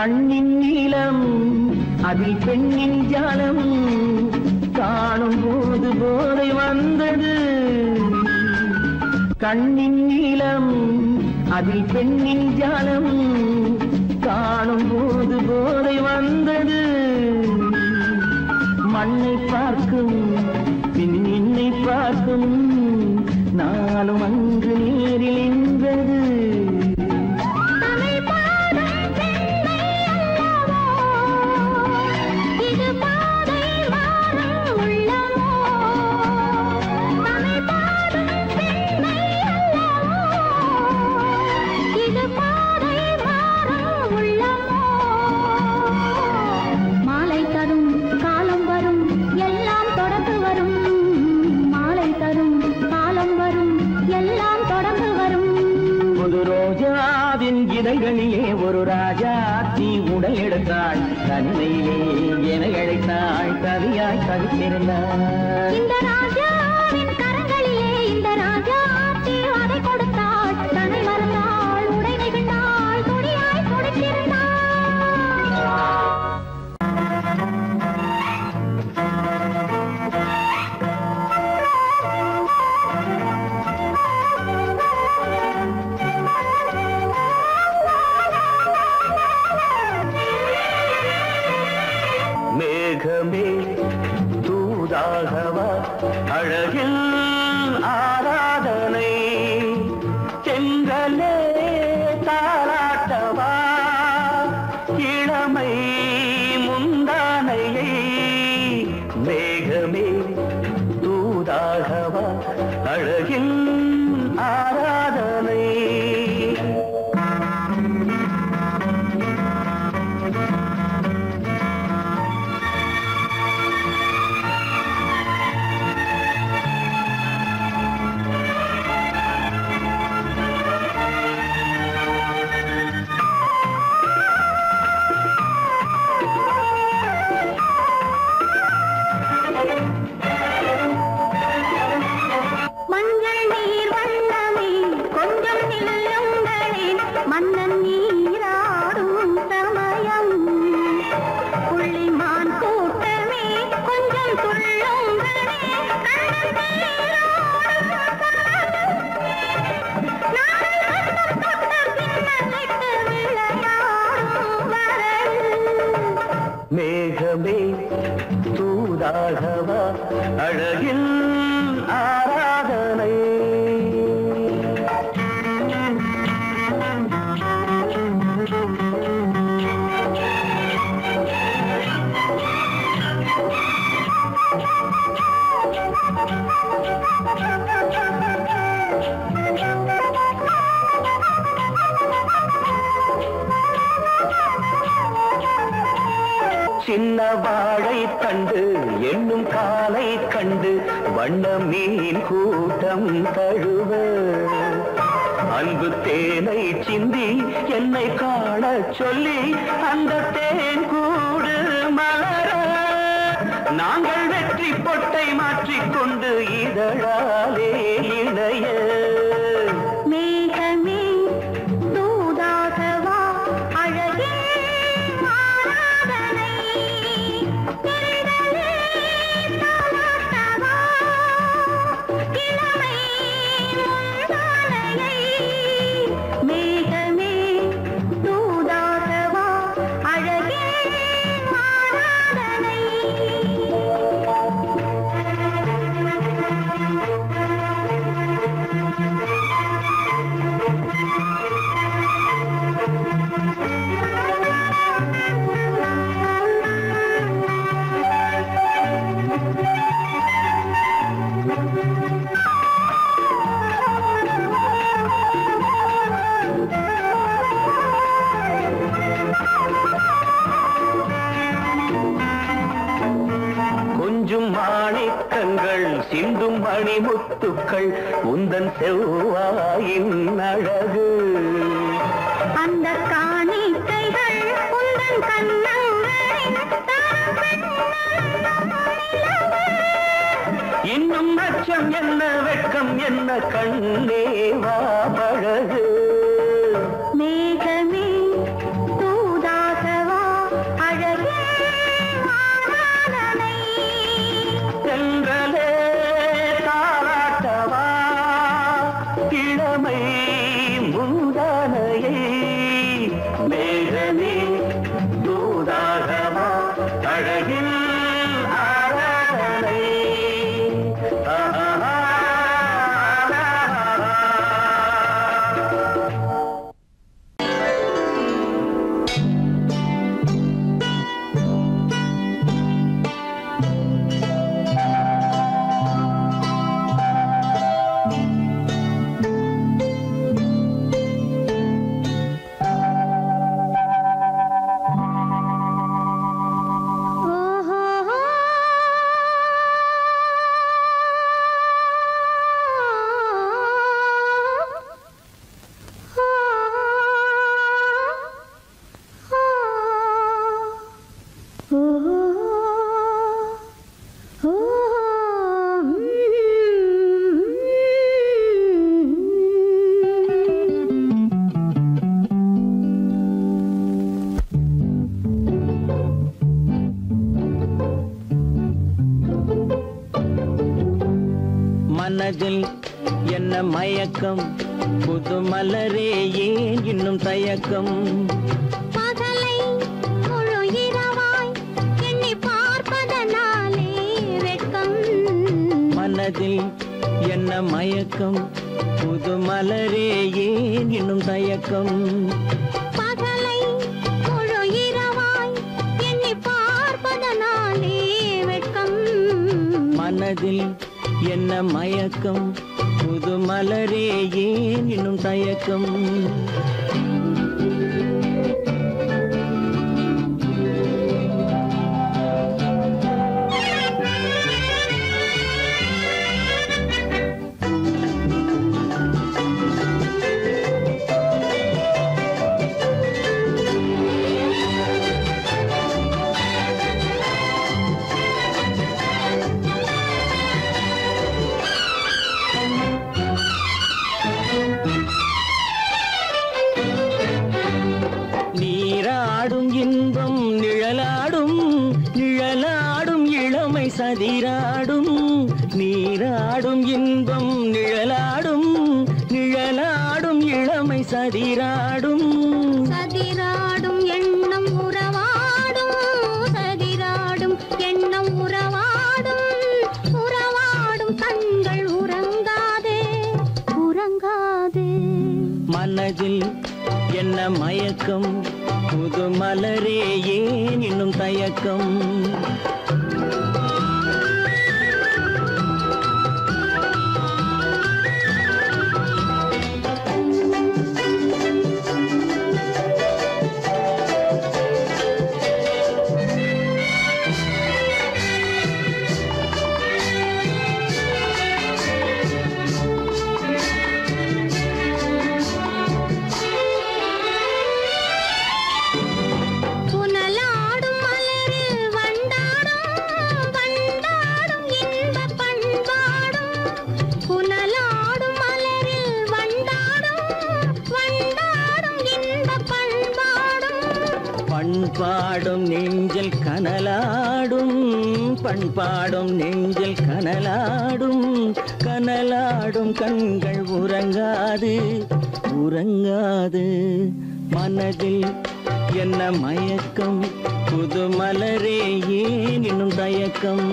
கண்ணின் நீளம் அதில் பெண்ணின் ஜாலம் காணும் போது போதை வந்தது கண்ணின் நீளம் அதில் பெண்ணின் ஜாலம் காணும் போது போதை வந்தது மண்ணை பார்க்கும் பின் என்னை பார்க்கும் நாளும் அங்கு நீரில் என்பது தமிழ் பாடும் பெண்மை அல்லவோ இது பாதை வாழும் உள்ளமோ தமிழ் பாடும் பெண்மை அல்லவோ இது பாதை வாழும் உள்ளமோ மாலை தரும் காலம் வரும் எல்லாம் தொடர்ந்து வரும் மாலை தரும் காலம் வரும் எல்லாம் தொடர்ந்து வரும் புது ரோஜாவின் இதழ்களிலே ஒரு ராஜா தீ உடல் எடுத்தாள் தன்மையிலே என அழைத்தாள் கவியாய் கவித்திருந்தாள் இந்த ராஜாவின் கரங்களிலே இந்த ராஜா ஆட்சி அதை கொடுத்தாள் தன்னை மறந்தாள் உடை நெகிழ்ந்தாள் துணியாய் துடித்திருந்தாள் மேகமே தூதாகவா அழகில் ஆராதனை செங்கலே தாராட்டவா இளமை முந்தானையை மேகமே தூதாகவா அழகில் ஆராதனை மஞ்சள் நீர் வண்ணமே கொஞ்சம் நில்லுங்களே மன்னன் நீராடும் சமயம் புள்ளிமான் கூட்டமே கொஞ்சம் துள்ளுங்களே கண்ணன் நீராடும் நாளை வண்ணம் தொட்ட பின்னலிட்டு விளையாடும் வரல் மேகமே தூதாகவா அழகில் ஆராதனை சின்ன வாழை கண்டு என்னும் காலை கண்டு வண்ண மீன் கூட்டம் தழுவ அன்பு தேனை சிந்தி என்னை காண சொல்லி அந்த தேன் கூடு மலர நாங்கள் வெற்றி பொட்டை மாற்றிக்கொண்டு இதழாலே இணைய மேகமே தூதாகவா அழகே ஆராதனை திரளே தாலாட்டவா இளமை முந்தானையை மேகமே தூதாகவா அழகே ஆராதனை கொஞ்சும் மாணிக்கங்கள் சிந்தும் மணிமுத்துக்கள் உந்தன் செவ்வாயின் அழகு அந்த காணிக்கைகள் உந்தன் கண்ணங்களின் இன்னும் அச்சம் என்ன வெட்கம் என்ன கண்ணேவா பழகு மேகமே தூதாக மனதில் என்ன மயக்கம் புது மலரே ஏன் இன்னும் தயக்கம் பகலை முழு இரவாய் எண்ணி பார்ப்பதனாலே வெட்கம் மனதில் என்ன மயக்கம் புது மலரே ஏன் இன்னும் தயக்கம் பகலை முழு இரவாய் எண்ணி பார்ப்பதனாலே வெட்கம் மனதில் என்ன மயக்கம் புது மலரே ஏன் இன்னும் தயக்கம் நீராடும் இன்பம் நிழலாடும் நிழலாடும் இளமை சதிராடும் நீராடும் இன்பம் நிழலாடும் நிழலாடும் இளமை சதிராடும் சதிராடும் எண்ணம் உறவாடும் சதிராடும் எண்ணம் உறவாடும் உறவாடும் கண்கள் உறங்காதே உறங்காதே மனதில் என்ன மயக்கம் புது மலரே ஏன் இன்னும் தயக்கம் புனலாடும் மலரில் வண்டாடும் வண்டாடும் இன்ப பண்பாடும் புனலாடும் மலரில் வண்டாடும் வண்டாடும் இன்ப பண்பாடும் பண்பாடும் நெஞ்சில் கனலாடும் பண்பாடும் நெஞ்சில் கனலாடும் கனலாடும் கண்கள் உறங்காது உறங்காது மனதில் என்ன மயக்கம் புது மலரே ஏன் இன்னும் தயக்கம்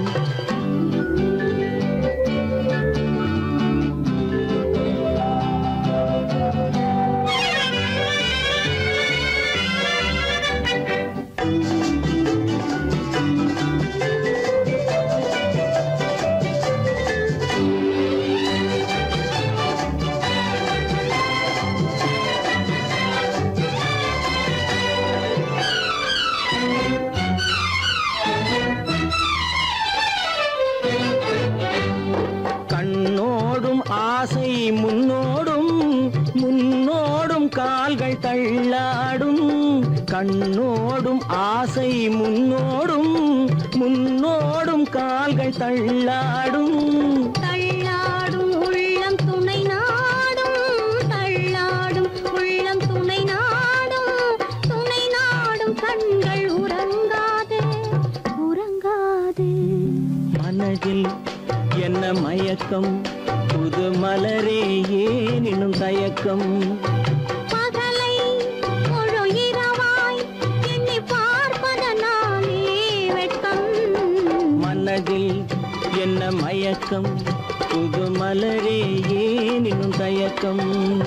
கண்ணோடும் ஆசை முன்னோடும் முன்னோடும் கால்கள் தள்ளாடும் கண்ணோடும் ஆசை முன்னோடும் முன்னோடும் கால்கள் தள்ளாடும் தள்ளாடும் உள்ளம் துணை நாடும் தள்ளாடும் உள்ளம் துணை நாடும் துணை நாடும் கண்கள் உறங்காதே உறங்காதே மனதில் என்ன மயக்கம் புது மலரே ஏன் இன்னும் தயக்கம் பகலை முழு இரவாய் எண்ணி பார்ப்பதனாலே வெட்கம் மனதில் என்ன மயக்கம் புது மலரே ஏன் இன்னும் தயக்கம்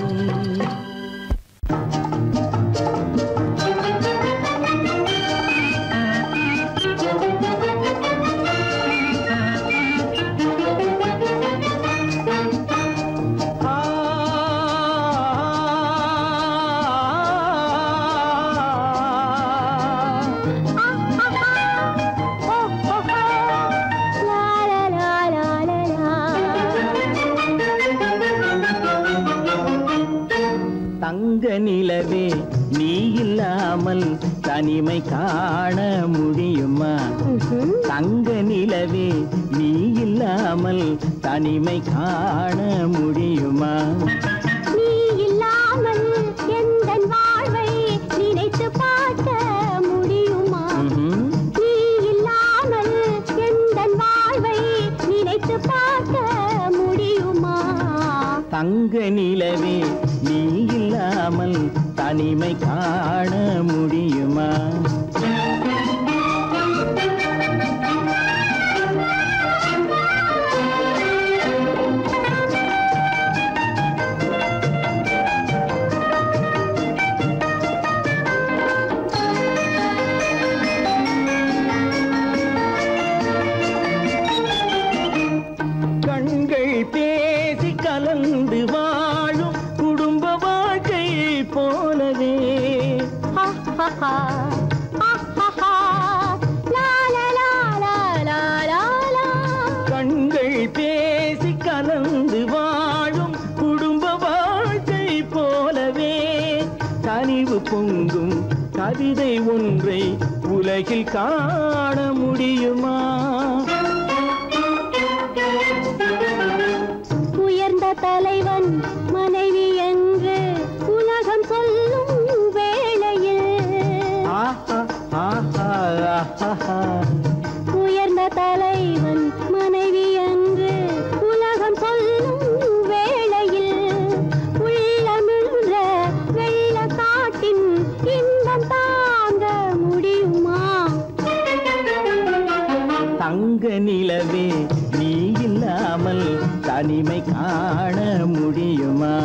தங்க நிலவே நீ இல்லாமல் தனிமை காண முடியுமா தங்க நிலவே நீ இல்லாமல் தனிமை காண முடியுமா நீ இல்லாமல் எந்தன் வாழ்வை நினைத்து பார்க்க முடியுமா ம்ஹும். நீ இல்லாமல் எந்தன் வாழ்வை நினைத்து பார்க்க முடியுமா தங்க நிலவே நீ இல்லாமல் தனிமை காண முடியுமா கண்கள் பேசி கலந்து வாழும் குடும்ப வாழ்க்கை போலவே கண்கள் பேசி கலந்து வாழும் குடும்ப வாழ்க்கை போலவே கனிவு பொங்கும் கவிதை ஒன்றை உலகில் காண முடியுமா உயர்ந்த தலைவன் மனைவி என்று உலகம் சொல்லும் வேளையில் ஆஹா ஆஹா ஆஹா உயர்ந்த தலைவன் மனைவி என்று உலகம் சொல்லும் வேளையில் உள்ளமிழ்ற வெள்ள காட்டின் இன்பம் தாங்க முடியுமா தங்க நிலவே நீ இல்லாமல் தனிமை காண முடியுமா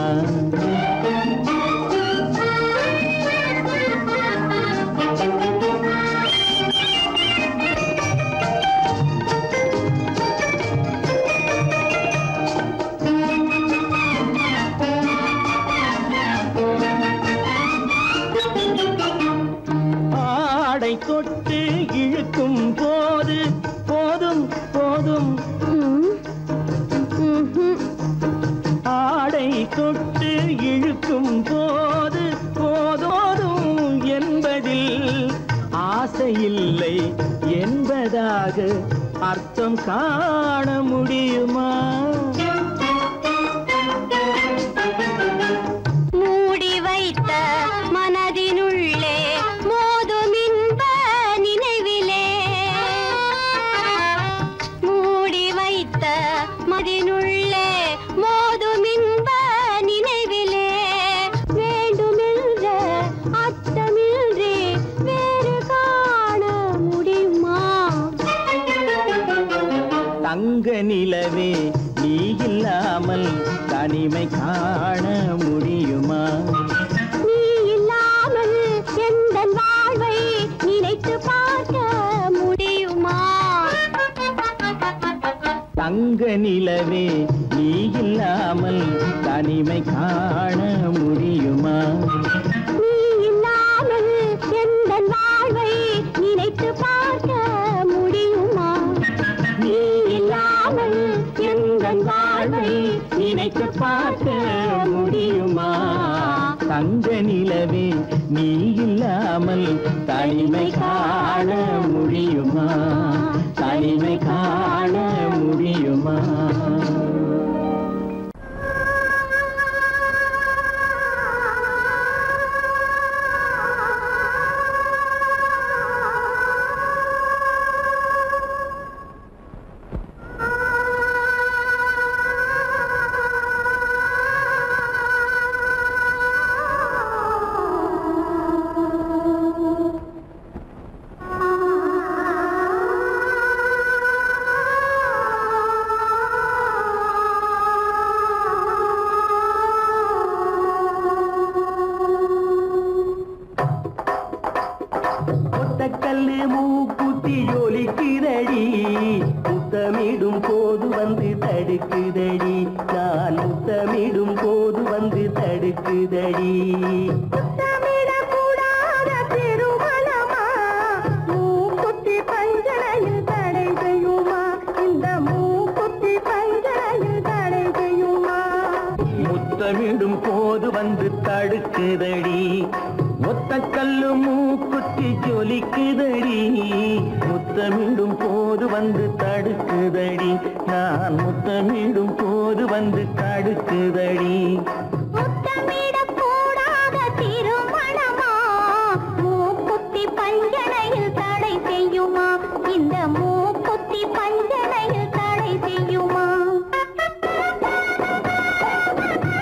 ஆடை தொட்டு இழுக்கும் போது போதும் போதும் ம், ம்ஹும். ஆடை தொட்டு இழுக்கும் போது போதோதும் என்பதில் ஆசையில்லை என்பதாக அர்த்தம் காண முடியுமா மூடி வைத்த மனதினுள்ளே மோதும் இன்ப நினைவிலே மூடி வைத்த மதினுள்ளே மோதும் இன்ப நினைவிலே வேண்டுமென்ற அச்சமின்றி வேறு காண முடியுமா தங்க நிலவே நீ இல்லாமல் தனிமை காண முடியுமா நீ இல்லாமல் எந்த வாழ்வை நினைத்து பார்க்க முடியுமா தங்க நிலவே நீ இல்லாமல் தனிமை காண முடியுமா நீ இல்லாமல் எந்த வாழ்வை நினைத்து பார்க்க முடியுமா நீ இல்லாமல் எந்த வாழ்வை நினைத்து பார்க்க முடியுமா தங்க நிலவே நீ இல்லாமல் தனிமை காண முடியுமா தனிமை காண முடியுமா ஒத்தக்கல்லு மூக்குத்தி ஜொலிக்குதடி முத்தமிடும் போது வந்து தடுக்குதடி நான் முத்தமிடும் போது வந்து தடுக்குதடி முத்தமிடக்கூடாத திருமணமா மூக்குத்தி பஞ்சனையில் தடை செய்யுமா இந்த மூக்குத்தி பஞ்சனையில் தடை செய்யுமா முத்தமிடும் போது வந்து தடுக்குதடி ஒத்தக்கல்லு மூக்குத்தி ஜொலிக்குதடி முத்தமிடும் போது வந்து தடுக்குதடி நான் முத்தமிடும் போது வந்து தடுக்குதடி முத்தமிடக்கூடாத திருமணமா மூக்குத்தி பஞ்சனையில் தடை செய்யுமா இந்த மூக்குத்தி பஞ்சனையில் தடை செய்யுமா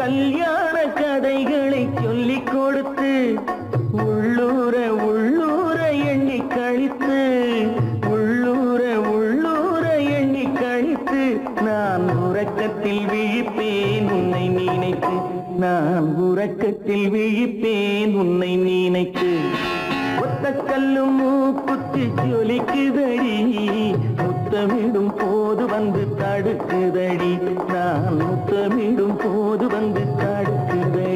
கல்யாண கதைகளை சொல்லிக் கொடுத்து உள்ளூர உள்ளூர எண்ணி கழித்து உள்ளூர உள்ளூர எண்ணி கழித்து நான் உறக்கத்தில் விழிப்பேன் உன்னை நினைத்து நான் உறக்கத்தில் விழிப்பேன் உன்னை நினைத்து ஒத்த கல்லும் மூக்குத்தி ஜொலிக்குதடி முத்தமிடும் போது வந்து தடுக்குதடி நான் முத்தமிடும் போது வந்து தடுக்குதடி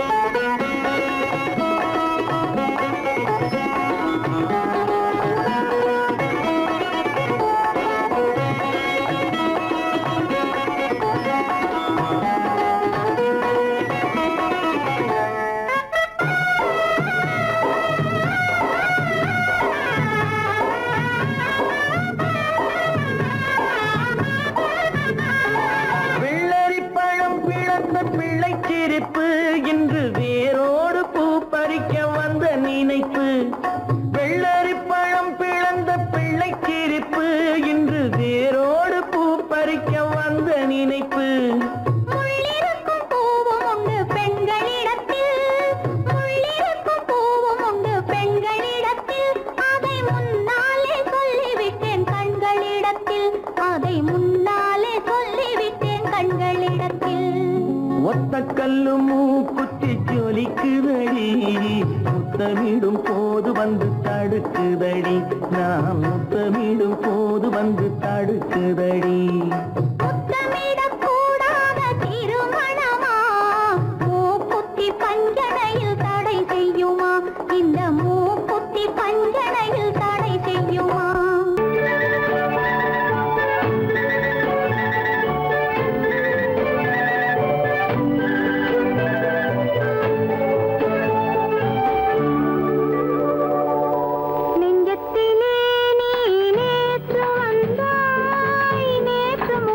வெள்ளரி பழம் பிளந்த பிள்ளை சிரிப்பு இன்று வேரோடு பூ பறிக்க வந்த நினைப்பு வெள்ளரி பழம் பிளந்த பிள்ளை சிரிப்பு இன்று வேரோடு பூ பறிக்க வந்த நினைப்பு முள்ளிருக்கும் பூவும் உண்டு பெண்களிடத்தில் முள்ளிருக்கும் பூவும் உண்டு பெண்களிடத்தில் அதை முன்னாலே சொல்லிவிட்டேன் கண்களிடத்தில் அதை முன்னாலே சொல்லிவிட்டேன் கண்களிடத்தில் ஒத்த கல்லு மூக்குத்தி ஜொலிக்குதடி முத்தமிடும் போது வந்து தடுக்குதடி நான் முத்தமிடும் போது வந்து தடுக்குதடி முத்தமிடக்கூடாத திருமணமா மூக்குத்தி பஞ்சனையில் தடை செய்யுமா இந்த மூக்குத்தி பஞ்சனையில் தடை செய்யுமா நெஞ்சத்திலே நீ நேற்று வந்தாய் நேற்று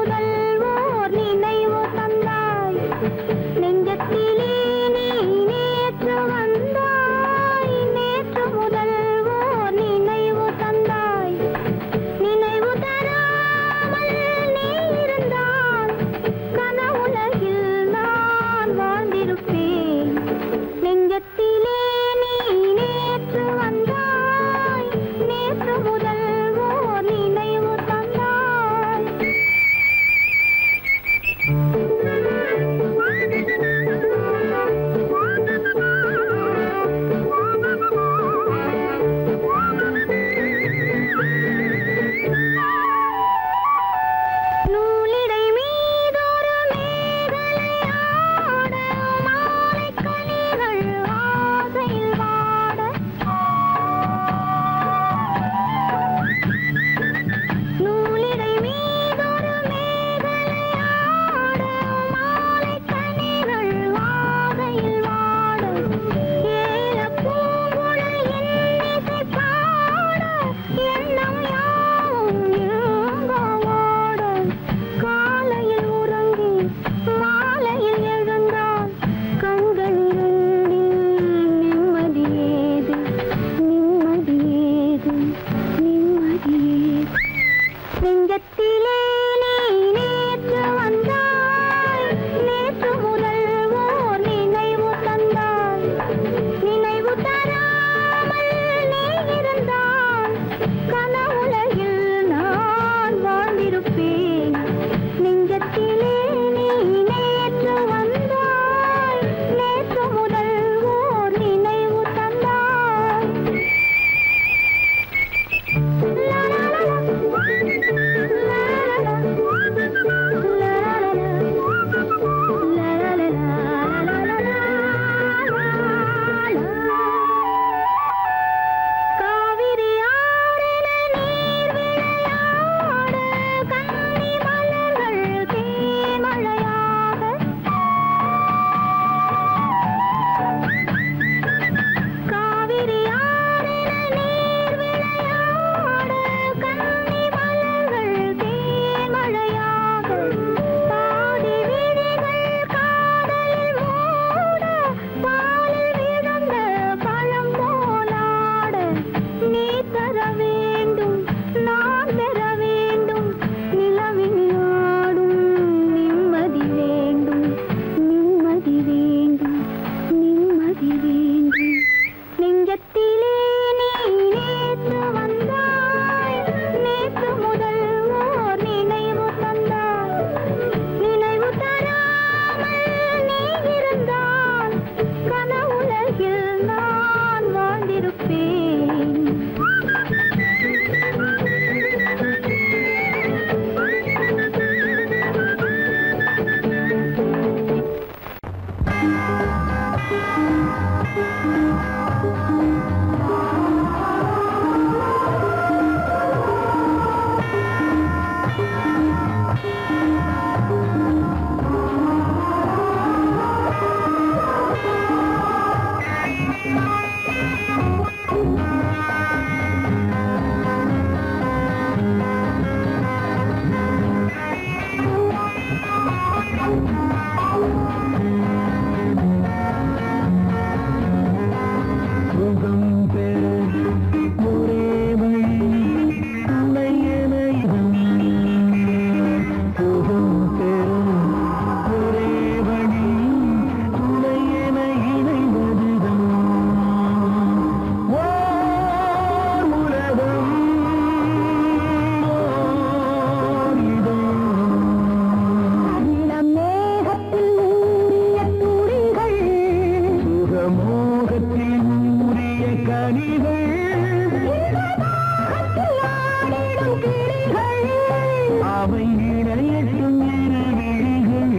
அவை இணையட்டும் இரு விழிகள்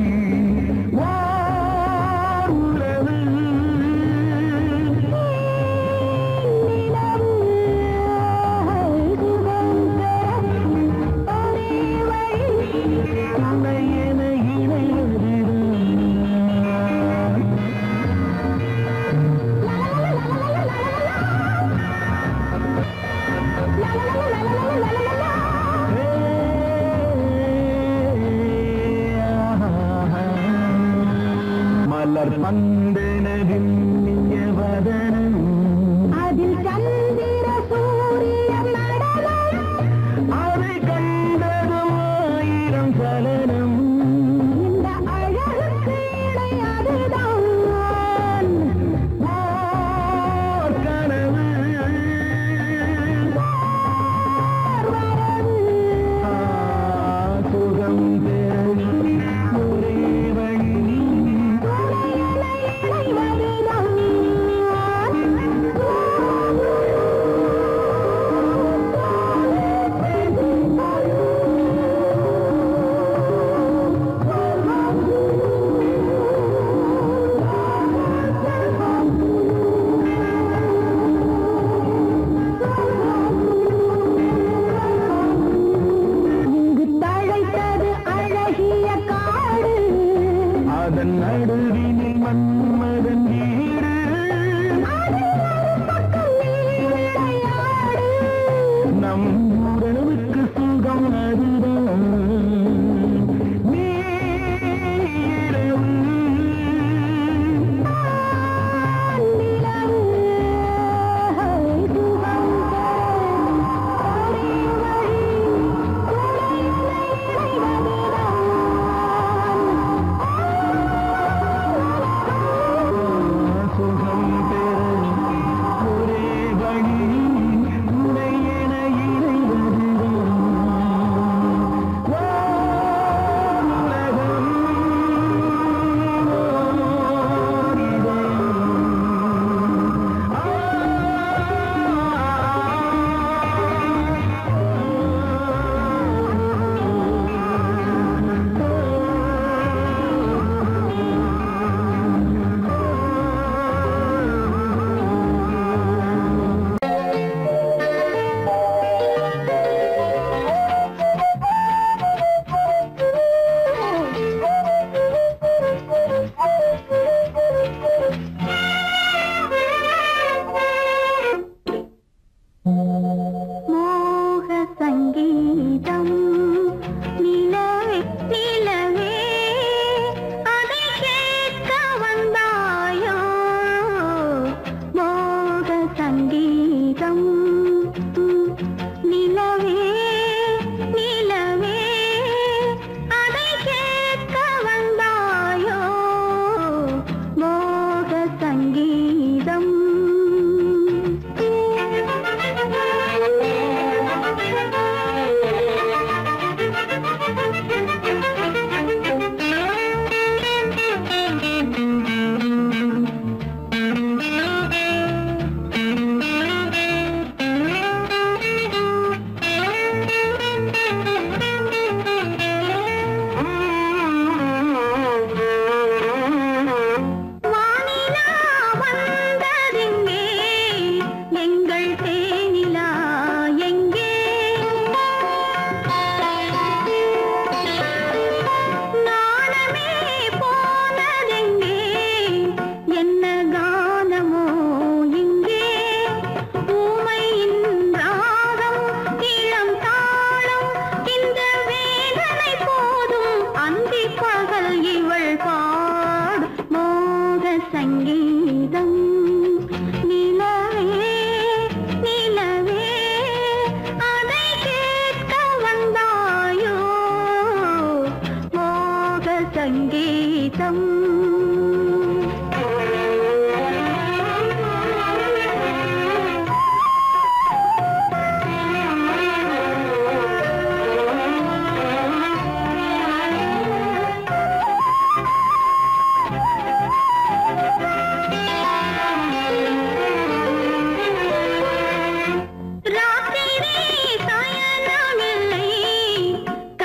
வார் உறவு உன்னை என இணைவதுதான் மலர் மந்தனவின் வதனம் அதில் சந்திர சூரியன் நடனம் அதை கண்டதும் ஆயிரம் சலனம் இந்த அழகுக்கு இணை அதுதான் ஓர் கனவு ஆ, சுகம் பெற ஒரே வழி இங்கு தழைத்தது அழகிய காடு அதன் நடுவினில் மன்மதன் வீடு நம் உறவுக்கு சுகம் அதுதான் நீரவு சுகம் பெற ஒரே வழி உன்னை என இணைவதுதான் வானுலகம் ஓர் மோக சங்கீதம் நிலவே நிலவே அதை கேட்க வந்தாயோ மோக சங்கீதம் நிலவே நிலவே அதை கேட்க வந்தாயோ மோக சங்கீதம் வானிலா வந்ததெங்கே எங்கள் தேனிலா எங்கே நாணமே போனதெங்கே என்ன கானமோ இங்கே ஊமையின் ராகம் இளம் தாளம் இந்த வேதனை போதும் அந்தி பகல் இவள் பாடு மோக சங்கீதம் நிலவே நிலவே அதை கேட்க வந்தாயோ மோக சங்கீதம் ராத்திரி சயனமில்லை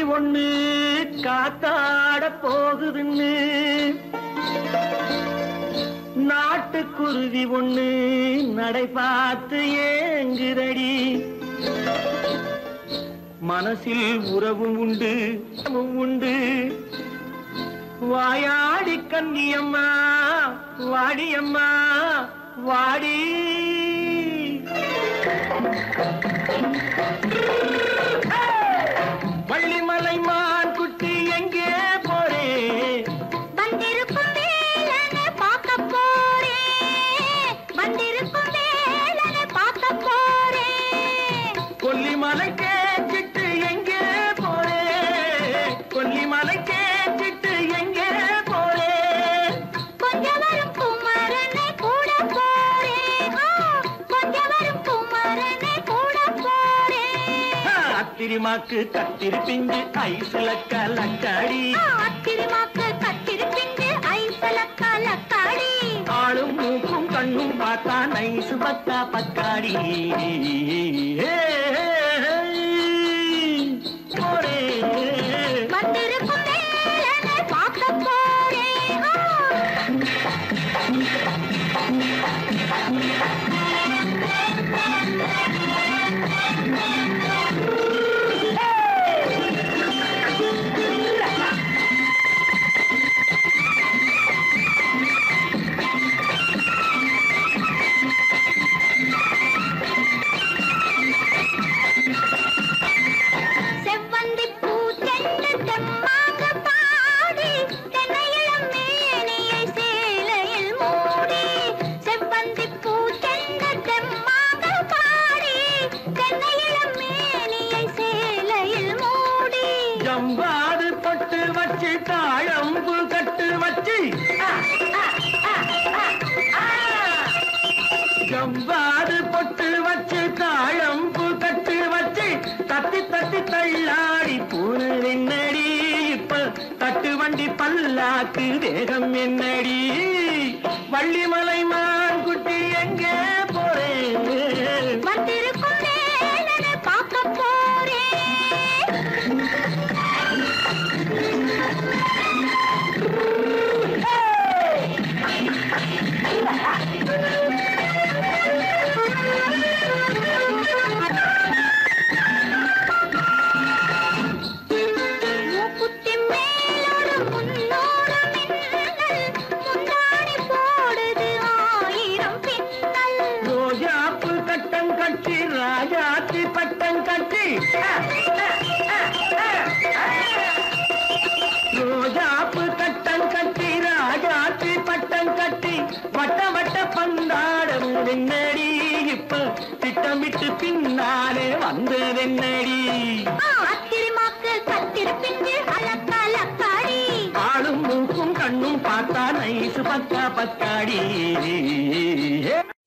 ஒண்ணு காத்தாட போகுதுன்னு நாட்டுக்குருவி ஒண்ணு நடை பார்த்து ஏங்குதடி மனசில் உறவும் உண்டு உறவும் உண்டு வாயாடி கன்னியம்மா வாடியம்மா வாடி வள்ளிமலை மான் குட்டி எங்கே போறே வந்திருக்கும் வேலனை பார்க்க போறேன் வந்திருக்கும் வேலனை பார்க்க போறேன் கொல்லிமலை கேச்சிட்டு எங்கே போறே கொல்லிமலை கேச்சிட்டு எங்கே போறே கொஞ்சம் வரும் குமரனை கூட போறேன் ஆ, கொஞ்சம் வரும் குமரனை கூட போறேன் அத்திரிமாக்கு கத்திரி பிஞ்சு ஐசுல கலக்காடி ஆ, அத்திருமாக்கு கத்திருப்பிண்டு ஐசலக்கா லக்காடி ஆளும் மூக்கும் கண்ணும் பார்த்தா நைசு பக்கா பக்காடி போறே வந்திருக்கும் வேலனை பார்க்க போறேன் ஆ. செவ்வந்தி பூ தென்று தெம்மாக பாடி தென்னையிளம் மேனியை சேலையில் மூடி செவ்வந்தி பூ தென்று தெம்மாக பாடி தென்னையிளம் மேனியை சேலையில் மூடி ஜம்பாது பட்டு வச்சு தாழம்பு கட்டு வச்சு ஜம்பாது பொட்டு வச்சு தாழம்பு கட்டு வச்சு தட்டி தட்டி தள்ளாடி பூரு என்னடி இப்ப தட்டு வண்டி பல்லாக்கு வேகம் என்னடி வள்ளிமலை மான் குட்டி எங்கே போறேன் வந்திருக்கும் வேலனை பார்க்க போறேன் மூக்குத்தி மேலோடு முன்னோடு மின்னல் முந்தாணி போடுது ஆயிரம் பின்னல் ரோஜாப்பு கட்டம் கட்டி ராஜாத்தி பட்டம் கட்டி ரோஜாப்பு கட்டம் கட்டி ராஜாத்தி பட்டம் கட்டி வட்ட வட்ட பந்தாடம் என்னடி இப்ப திட்டமிட்டு பின்னாலே வந்ததென்னடி ஆத்திரமாக்கு கத்திருப்பிஞ்சு அலக்கலக்காடி ஆளும் மூக்கும் கண்ணும் பார்த்தா நைசு பக்கா பக்காடி